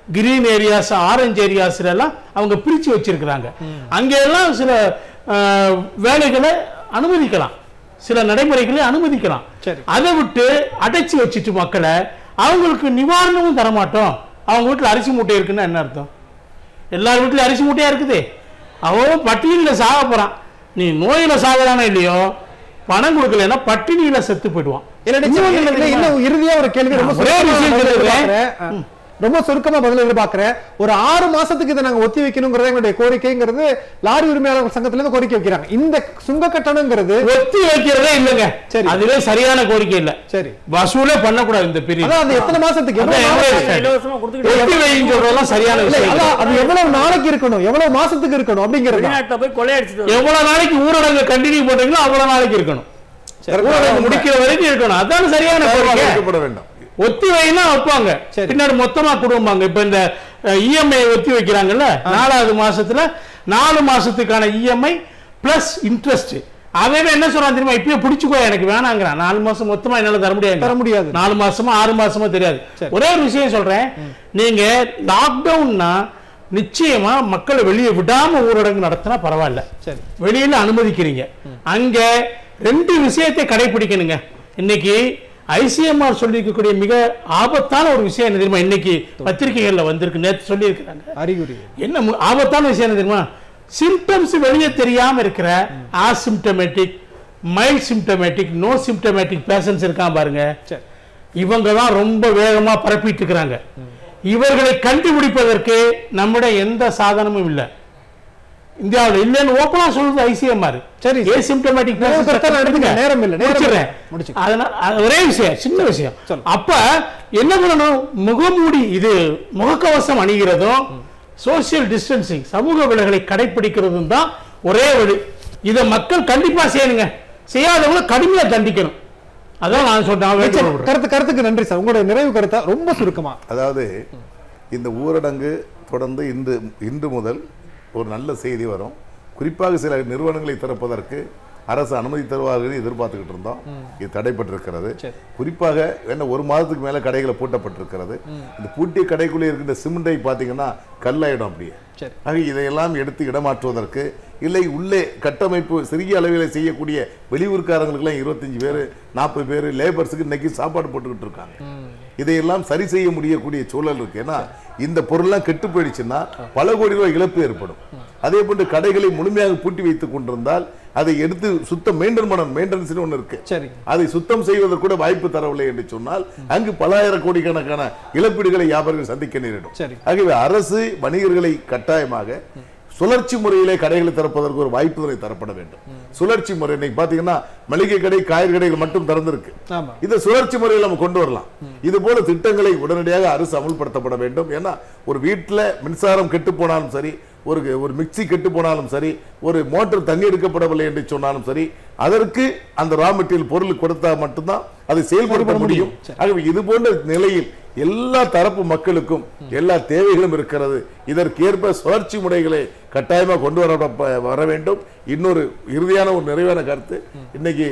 கிரீன் ஏரியாஸ் ஆரஞ்சு ஏரியாஸ்ல எல்லாம் அவங்க பிரிச்சு வச்சிருக்கிறாங்க அங்க எல்லாம் சில அஹ், வேலைகளை அனுமதிக்கலாம் சில நடைமுறைகளை அனுமதிக்கலாம் சரி. அதை விட்டு அடைச்சி வச்சுட்டு மக்களை அவங்களுக்கு நிவாரணமும் தரமாட்டோம் அவங்க வீட்டுல அரிசி மூட்டை இருக்குன்னா என்ன அர்த்தம் எல்லார் வீட்லயும் அரிசி மூட்டையா இருக்குது அவன் பட்டினியில சாக போறான் நீ நோயில சாகுறானோ இல்லையோ பணம் கொடுக்கலன்னா பட்டினியில செத்து போயிடுவான் இல்ல, நிச்சயமா இல்ல, இல்ல, இன்னும் இறுதியா ஒரு கேள்வி ரொம்ப ஒரே சுருக்கமா விஷயம் பதில் சொல்லுறேன். எதிர்பார்க்கிறேன். ஆ. ரொம்ப சுருக்கமா பதில் எதிர்பார்க்கிறேன் ஒரு ஆறு மாசத்துக்கு இதை நாங்க ஒத்தி வைக்கணுங்கிறது எங்களுடைய கோரிக்கைங்கிறது லாரி உரிமையாளர் சங்கத்துல இருந்து கோரிக்கை வைக்கிறாங்க இந்த சுங்க கட்டணங்கிறது ஒத்தி வைக்கிறதே இல்லைங்க சரி. அதுவே சரியான கோரிக்கை இல்ல சரி வசூலே பண்ணக்கூடாது இந்த பிரிவு அதான் அது எத்தனை மாசத்துக்கு அதான் எவ்வளவு எவ்வளவு நாளைக்கு? இலவசமா கொடுத்துக்கிட்டு ஒத்தி வைன்னு சொல்றதெல்லாம் சரியான இல்ல, விஷயம் இல்ல. அதான் அது எவ்வளவு நாளைக்கு இருக்கணும் எவ்வளவு மாசத்துக்கு இருக்கணும் அப்படிங்கிறது தான். வெளிநாட்டுல போய் கொள்ளையடிச்சிட்டு வருது. எவ்வளவு நாளைக்கு ஊரடங்கு கண்டினியூ பண்றீங்களோ அவ்வளவு நாளைக்கு இருக்கணும் ஊரடங்கு முடிக்கிற வரைக்கும் இருக்கணும் அதான் சரியான கோரிக்கை வைக்கப்பட வேண்டும் ஒத்தி வைனா வைப்பாங்க சரி. பின்னாடி மொத்தமா கொடுப்பாங்க இப்ப இந்த இஎம்ஐ ஒத்தி வைக்கிறாங்கல்ல நாலாவது மாசத்துல நாலு மாசத்துக்கான இஎம்ஐ பிளஸ் இன்ட்ரெஸ்ட் அவன் என்ன சொல்றான் தெரியுமா இப்பயே பிடிச்சுக்கோ எனக்கு வேணாங்கிறான் நாலு மாசம் மொத்தமா என்னால தர முடியாது தர முடியாது. நாலு மாசமா ஆறு மாசமா தெரியாது சரி. ஒரே ஒரு விஷயம் சொல்றேன் நீங்க லாக்டவுன்னா நிச்சயமா மக்களை வெளியே விடாம ஊரடங்கு நடத்தினா பரவாயில்ல சரி வெளியில அனுமதிக்கிறீங்க அங்க ரெண்டு விஷயத்தை கடைபிடிக்கணுங்க இன்னைக்கு ஐசிஎம்ஆர் சொல்லியிருக்கக்கூடிய மிக ஆபத்தான ஒரு விஷயம் என்ன தெரியுமா இன்னைக்கு பத்திரிகைகள்ல வந்திருக்கு நேற்று சொல்லியிருக்கிறாங்க அறிகுறி என்ன மு- ஆபத்தான விஷயம் என்ன தெரியுமா சிம்டம்ஸ் வெளியே தெரியாம இருக்கிற asymptomatic mild symptomatic no symptomatic patients இருக்கான் பாருங்க சரி இவங்க தான் ரொம்ப வேகமா பரப்பிட்டு இருக்கிறாங்க இவர்களை கண்டுபிடிப்பதற்கு நம்மிடம் எந்த சாதனமும் இல்லை இந்தியாவில் இல்லைன்னு ஓப்பனா சொல்லுது ஐசிஎம்ஆர் சரி. ஏசிம்டமேட்டிக் நேரம் கரெக்டா எடுத்துங்க. நேரம் இல்ல, நேரம் இல்ல. முடிச்சுக்க. முடிச்சிடுறேன் அதனால அது ஒரே விஷயம் சின்ன விஷயம் சொல்லு. அப்ப என்ன பண்ணணும் முகமூடி இது முகக்கவசம் அணிகிறதும் சோசியல் டிஸ்டன்சிங் சமூக விலகலை கடைபிடிக்கிறதும் தான் ஒரே வழி இதை மக்கள் கண்டிப்பா செய்யணுங்க செய்யாதவங்க கடுமையா தண்டிக்கணும் அதான் நான் சொல்றேன் வேண்டுகோள் நிச்சயம். விடுறேன். கருத்து கருத்துக்கு நன்றி சார் உங்களுடைய நிறைவு கருத்தா ரொம்ப சுருக்கமா அதாவது இந்த ஊரடங்கு தொடர்ந்து இன்று இன்று முதல் ஒரு நல்ல செய்தி வரும் குறிப்பாக சில நிறுவனங்களை திறப்பதற்கு அரசு அனுமதி தருவார்கள் எதிர்பார்த்துக்கிட்டு இருந்தோம் இது தடைப்பட்டிருக்கிறது சரி. குறிப்பாக என்ன ஒரு மாதத்துக்கு மேல கடைகளை பூட்டப்பட்டிருக்கிறது இந்த பூட்டிய கடைக்குள்ளே இருக்கின்ற சிமெண்டை பார்த்தீங்கன்னா கல்லாயிடும் அப்படியே சரி. ஆக இதையெல்லாம் எடுத்து இடமாற்றுவதற்கு இல்லை உள்ளே கட்டமைப்பு சிறிய அளவில் செய்யக்கூடிய வெளியூர்காரங்களுக்கெல்லாம் இருபத்தஞ்சு பேர் நாற்பது பேர் லேபர்ஸுக்கு இன்னைக்கு சாப்பாடு போட்டுக்கிட்டு இருக்காங்க இதையெல்லாம் சரி செய்ய முடியக்கூடிய சூழல் இருக்கு ஏன்னா இந்த பொருள்லாம் கெட்டு போயிடுச்சுன்னா பல கோடி ரூபாய் இழப்பு ஏற்படும் அதே போன்று கடைகளை முழுமையாக பூட்டி வைத்துக் கொண்டிருந்தால் அதை எடுத்து சுத்தம் மெயின்டைன் பண்ணணும் மெயின்டெனன்ஸ் ஒன்று இருக்கு சரி அதை சுத்தம் செய்வதற்கு கூட வாய்ப்பு தரவில்லை என்று சொன்னால் அங்கு பலாயிரம் கோடிக்கணக்கான இழப்பீடுகளை வியாபாரிகள் சந்திக்க நேரிடும் சரி. ஆகவே அரசு வணிகர்களை கட்டாயமாக சுழற்சி முறையிலே கடைகளை திறப்பதற்கு ஒரு வாய்ப்புகளை தரப்பட வேண்டும் சுழற்சி முறை இன்னைக்கு பாத்தீங்கன்னா மளிகை கடை காய்கறி கடைகள் மட்டும் திறந்திருக்கு ஆமா இதை சுழற்சி முறையில் நம்ம கொண்டு வரலாம் இது போல திட்டங்களை உடனடியாக அரசு அமுல்படுத்தப்பட வேண்டும் ஏன்னா ஒரு வீட்டில் மின்சாரம் கெட்டு போனாலும் சரி ஒரு ஒரு மிக்ஸி கெட்டு போனாலும் சரி ஒரு மோட்டார் தண்ணி எடுக்கப்படவில்லை என்று சொன்னாலும் சரி அதற்கு அந்த ரா மெட்டீரியல் பொருள் கொடுத்தா மட்டும்தான் அதை செயல்படுத்த முடியும் ஆகவே இது போன்ற நிலையில் எல்லா தரப்பு மக்களுக்கும் எல்லா தேவைகளும் இருக்கிறது இதற்கேற்ப சுழற்சி முறைகளை கட்டாயமா கொண்டு வர வர வேண்டும் இன்னொரு இறுதியான ஒரு நிறைவான கருத்து இன்னைக்கு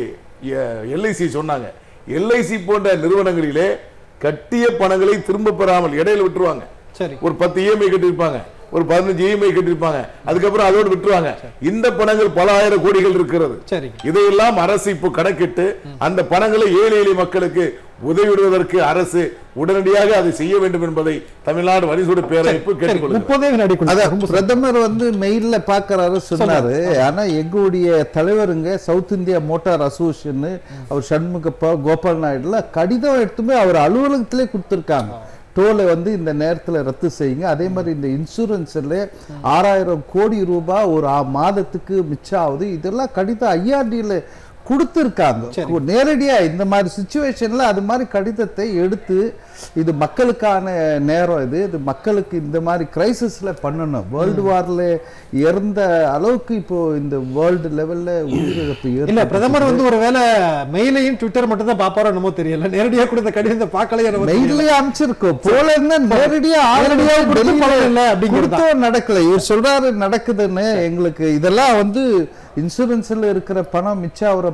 எல்ஐசி சொன்னாங்க எல்ஐசி போன்ற நிறுவனங்களிலே கட்டிய பணங்களை திரும்ப பெறாமல் இடையில விட்டுருவாங்க சரி ஒரு பத்து இஎம்ஐ கட்டியிருப்பாங்க ஒரு பதினஞ்சு இஎம்ஐ கட்டியிருப்பாங்க அதுக்கப்புறம் அதோடு விட்டுருவாங்க இந்த பணங்கள் பல ஆயிரம் கோடிகள் இருக்கிறது சரி இதையெல்லாம் அரசு இப்போ கணக்கிட்டு அந்த பணங்களை ஏழை எளிய மக்களுக்கு உதவிடுவதற்கு அரசு உடனடியாக அதை செய்ய வேண்டும் என்பதை தமிழ்நாடு வரிசூடு பேரமைப்பு சரி கேட்டுக்கொள்கிறது முப்பதே வினாடிக்குள்ள அதான் ரொம்ப பிரதமர் வந்து மெயில்ல பாக்குறாரு சொன்னாரு ஆனா எங்களுடைய தலைவருங்க சவுத் இந்தியா மோட்டார் அசோசியேஷன் அவர் சண்முகப்பா கோபால் நாயுடுல கடிதம் எடுத்துமே அவர் அலுவலகத்திலே கொடுத்துருக்காங்க டோலை வந்து இந்த நேரத்துல ரத்து செய்யுங்க அதே மாதிரி இந்த இன்சூரன்ஸ்ல ஆறாயிரம் கோடி ரூபாய் ஒரு ஆ- மாதத்துக்கு மிச்சம் ஆகுது இதெல்லாம் கடிதம் ஐஆர்டியில் கொடுத்துருக்காங்க நேரடியா இந்த மாதிரி சுச்சுவேஷன்ல அது மாதிரி கடிதத்தை எடுத்து இது மக்களுக்கான நேரம் இது இது மக்களுக்கு இந்த மாதிரி கிரைசிஸ்ல பண்ணணும் வேர்ல்டு வார்ல இறந்த அளவுக்கு இப்போ இந்த வேர்ல்டு லெவல்ல உயிரிழப்பு இல்ல ஏற்பட்டு பிரதமர் வந்து ஒருவேளை மெயிலையும் ட்விட்டர் மட்டும் தான் பாப்பாரோ என்னமோ தெரியல நேரடியா கொடுத்த கடிதத்தை பார்க்கலையே என்னமோ தெரியல. மெயிலே அனுப்பிச்சிருக்கோம் போல இருந்தா நேரடியா நேரடியா ஆளுநர் கொடுத்து டெல்லியில பலன் இல்லை அப்படிங்கிறது தான். கொடுத்தோம் நடக்கல இவர் சொல்றாரு நடக்குதுன்னு எங்களுக்கு இதெல்லாம் வந்து இன்சூரன்ஸ்ல இருக்கிற பணம் மிச்சம் ஆகுற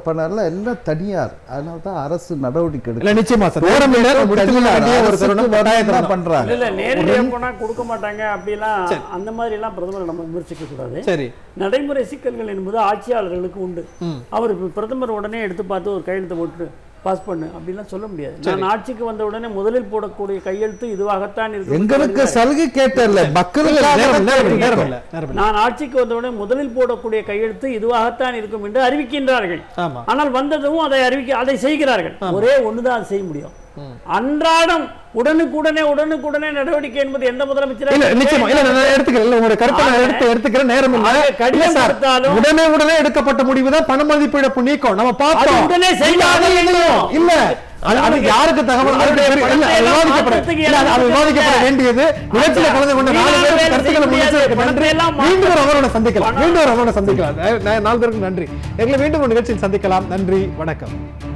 பணம் எல்லாம் எல்லாம் தனியார் அதனால தான் அரசு நடவடிக்கை இல்ல எடுக்கும் நிச்சயமா சார் நேரம் இல்ல, நம்ம முடித்துக் கொள்ள வேண்டிய ஒரு தருணம் கட்டாய என்ன தருணம். பண்றாங்க இல்ல நேரடியாக போனா கொடுக்க மாட்டாங்க அப்படிலாம் அந்த மாதிரி எல்லாம் பிரதமரை நம்ம விமர்சிக்க கூடாது சரி நடைமுறை சிக்கல்கள் என்பது ஆட்சியாளர்களுக்கு உண்டு அவர் இப்ப பிரதமர் உடனே எடுத்து பார்த்து ஒரு கையெழுத்து போட்டு பாஸ் பண்ணு அப்படிலாம் சொல்ல முடியாது நான் ஆட்சிக்கு வந்த உடனே முதலில் போடக்கூடிய கையெழுத்து இதுவாகத்தான் இருக்கு எங்களுக்கு சலுகை கேட்டல மக்களுக்கு நேரம் நேரம் இல்லை, நேரம் இல்ல நேரம் இல்ல. நான் ஆட்சிக்கு வந்தவுடனே முதலில் போடக்கூடிய கையெழுத்து இதுவாகத்தான் இருக்கும் என்று அறிவிக்கின்றார்கள் ஆமா ஆனால் வந்ததும் அதை அறிவிக்க அதை செய்கிறார்கள் ஒரே ஒண்ணுதான் அதை செய்ய முடியும் அன்றாடம் உடனுக்குடனே உடனுக்குடனே நடவடிக்கை என்பது எந்த இல்ல நிச்சயமா இல்ல நான் எடுத்துக்கிறேன் இல்ல உங்களுடைய கருத்தை நான் ஆக, எடுத்து எடுத்துக்கிறேன் நேரம் இல்ல ஆக, கடிதம் இல்ல சார், கொடுத்தாலும் உடனே உடனே எடுக்கப்பட்ட முடிவு தான் பண மதிப்பு இழப்பு நீக்கம் நம்ம பார்த்தோம் அது உடனே செய்ய இல்ல, அது இல்லையோ? இல்ல அது- அது யாருக்கு தகவல் அது அவருடைய தெரியல. இல்ல, அது பணத்தை எல்லாம் விவாதிக்கப்பட மாற்றத்துக்கு இல்ல, அது எல்லாம் விவாதிக்கப்பட வேண்டியது நிகழ்ச்சியில கலந்து கொண்ட நாலு வீணான பேருக்கு வேலை கருத்துக்களை செய்ய முடியாது. முடிச்சதுக்கு நன்றி பணத்தை எல்லாம் மீண்டும் ஒரு மாற்ற- அவரோட சந்திக்கலாம் பணம். மீண்டும் ஒரு அவரோட சந்திக்கலாம் நா- நாலு பேருக்கு நன்றி எங்களை மீண்டும் ஒரு நிகழ்ச்சியில் சந்திக்கலாம் நன்றி வணக்கம்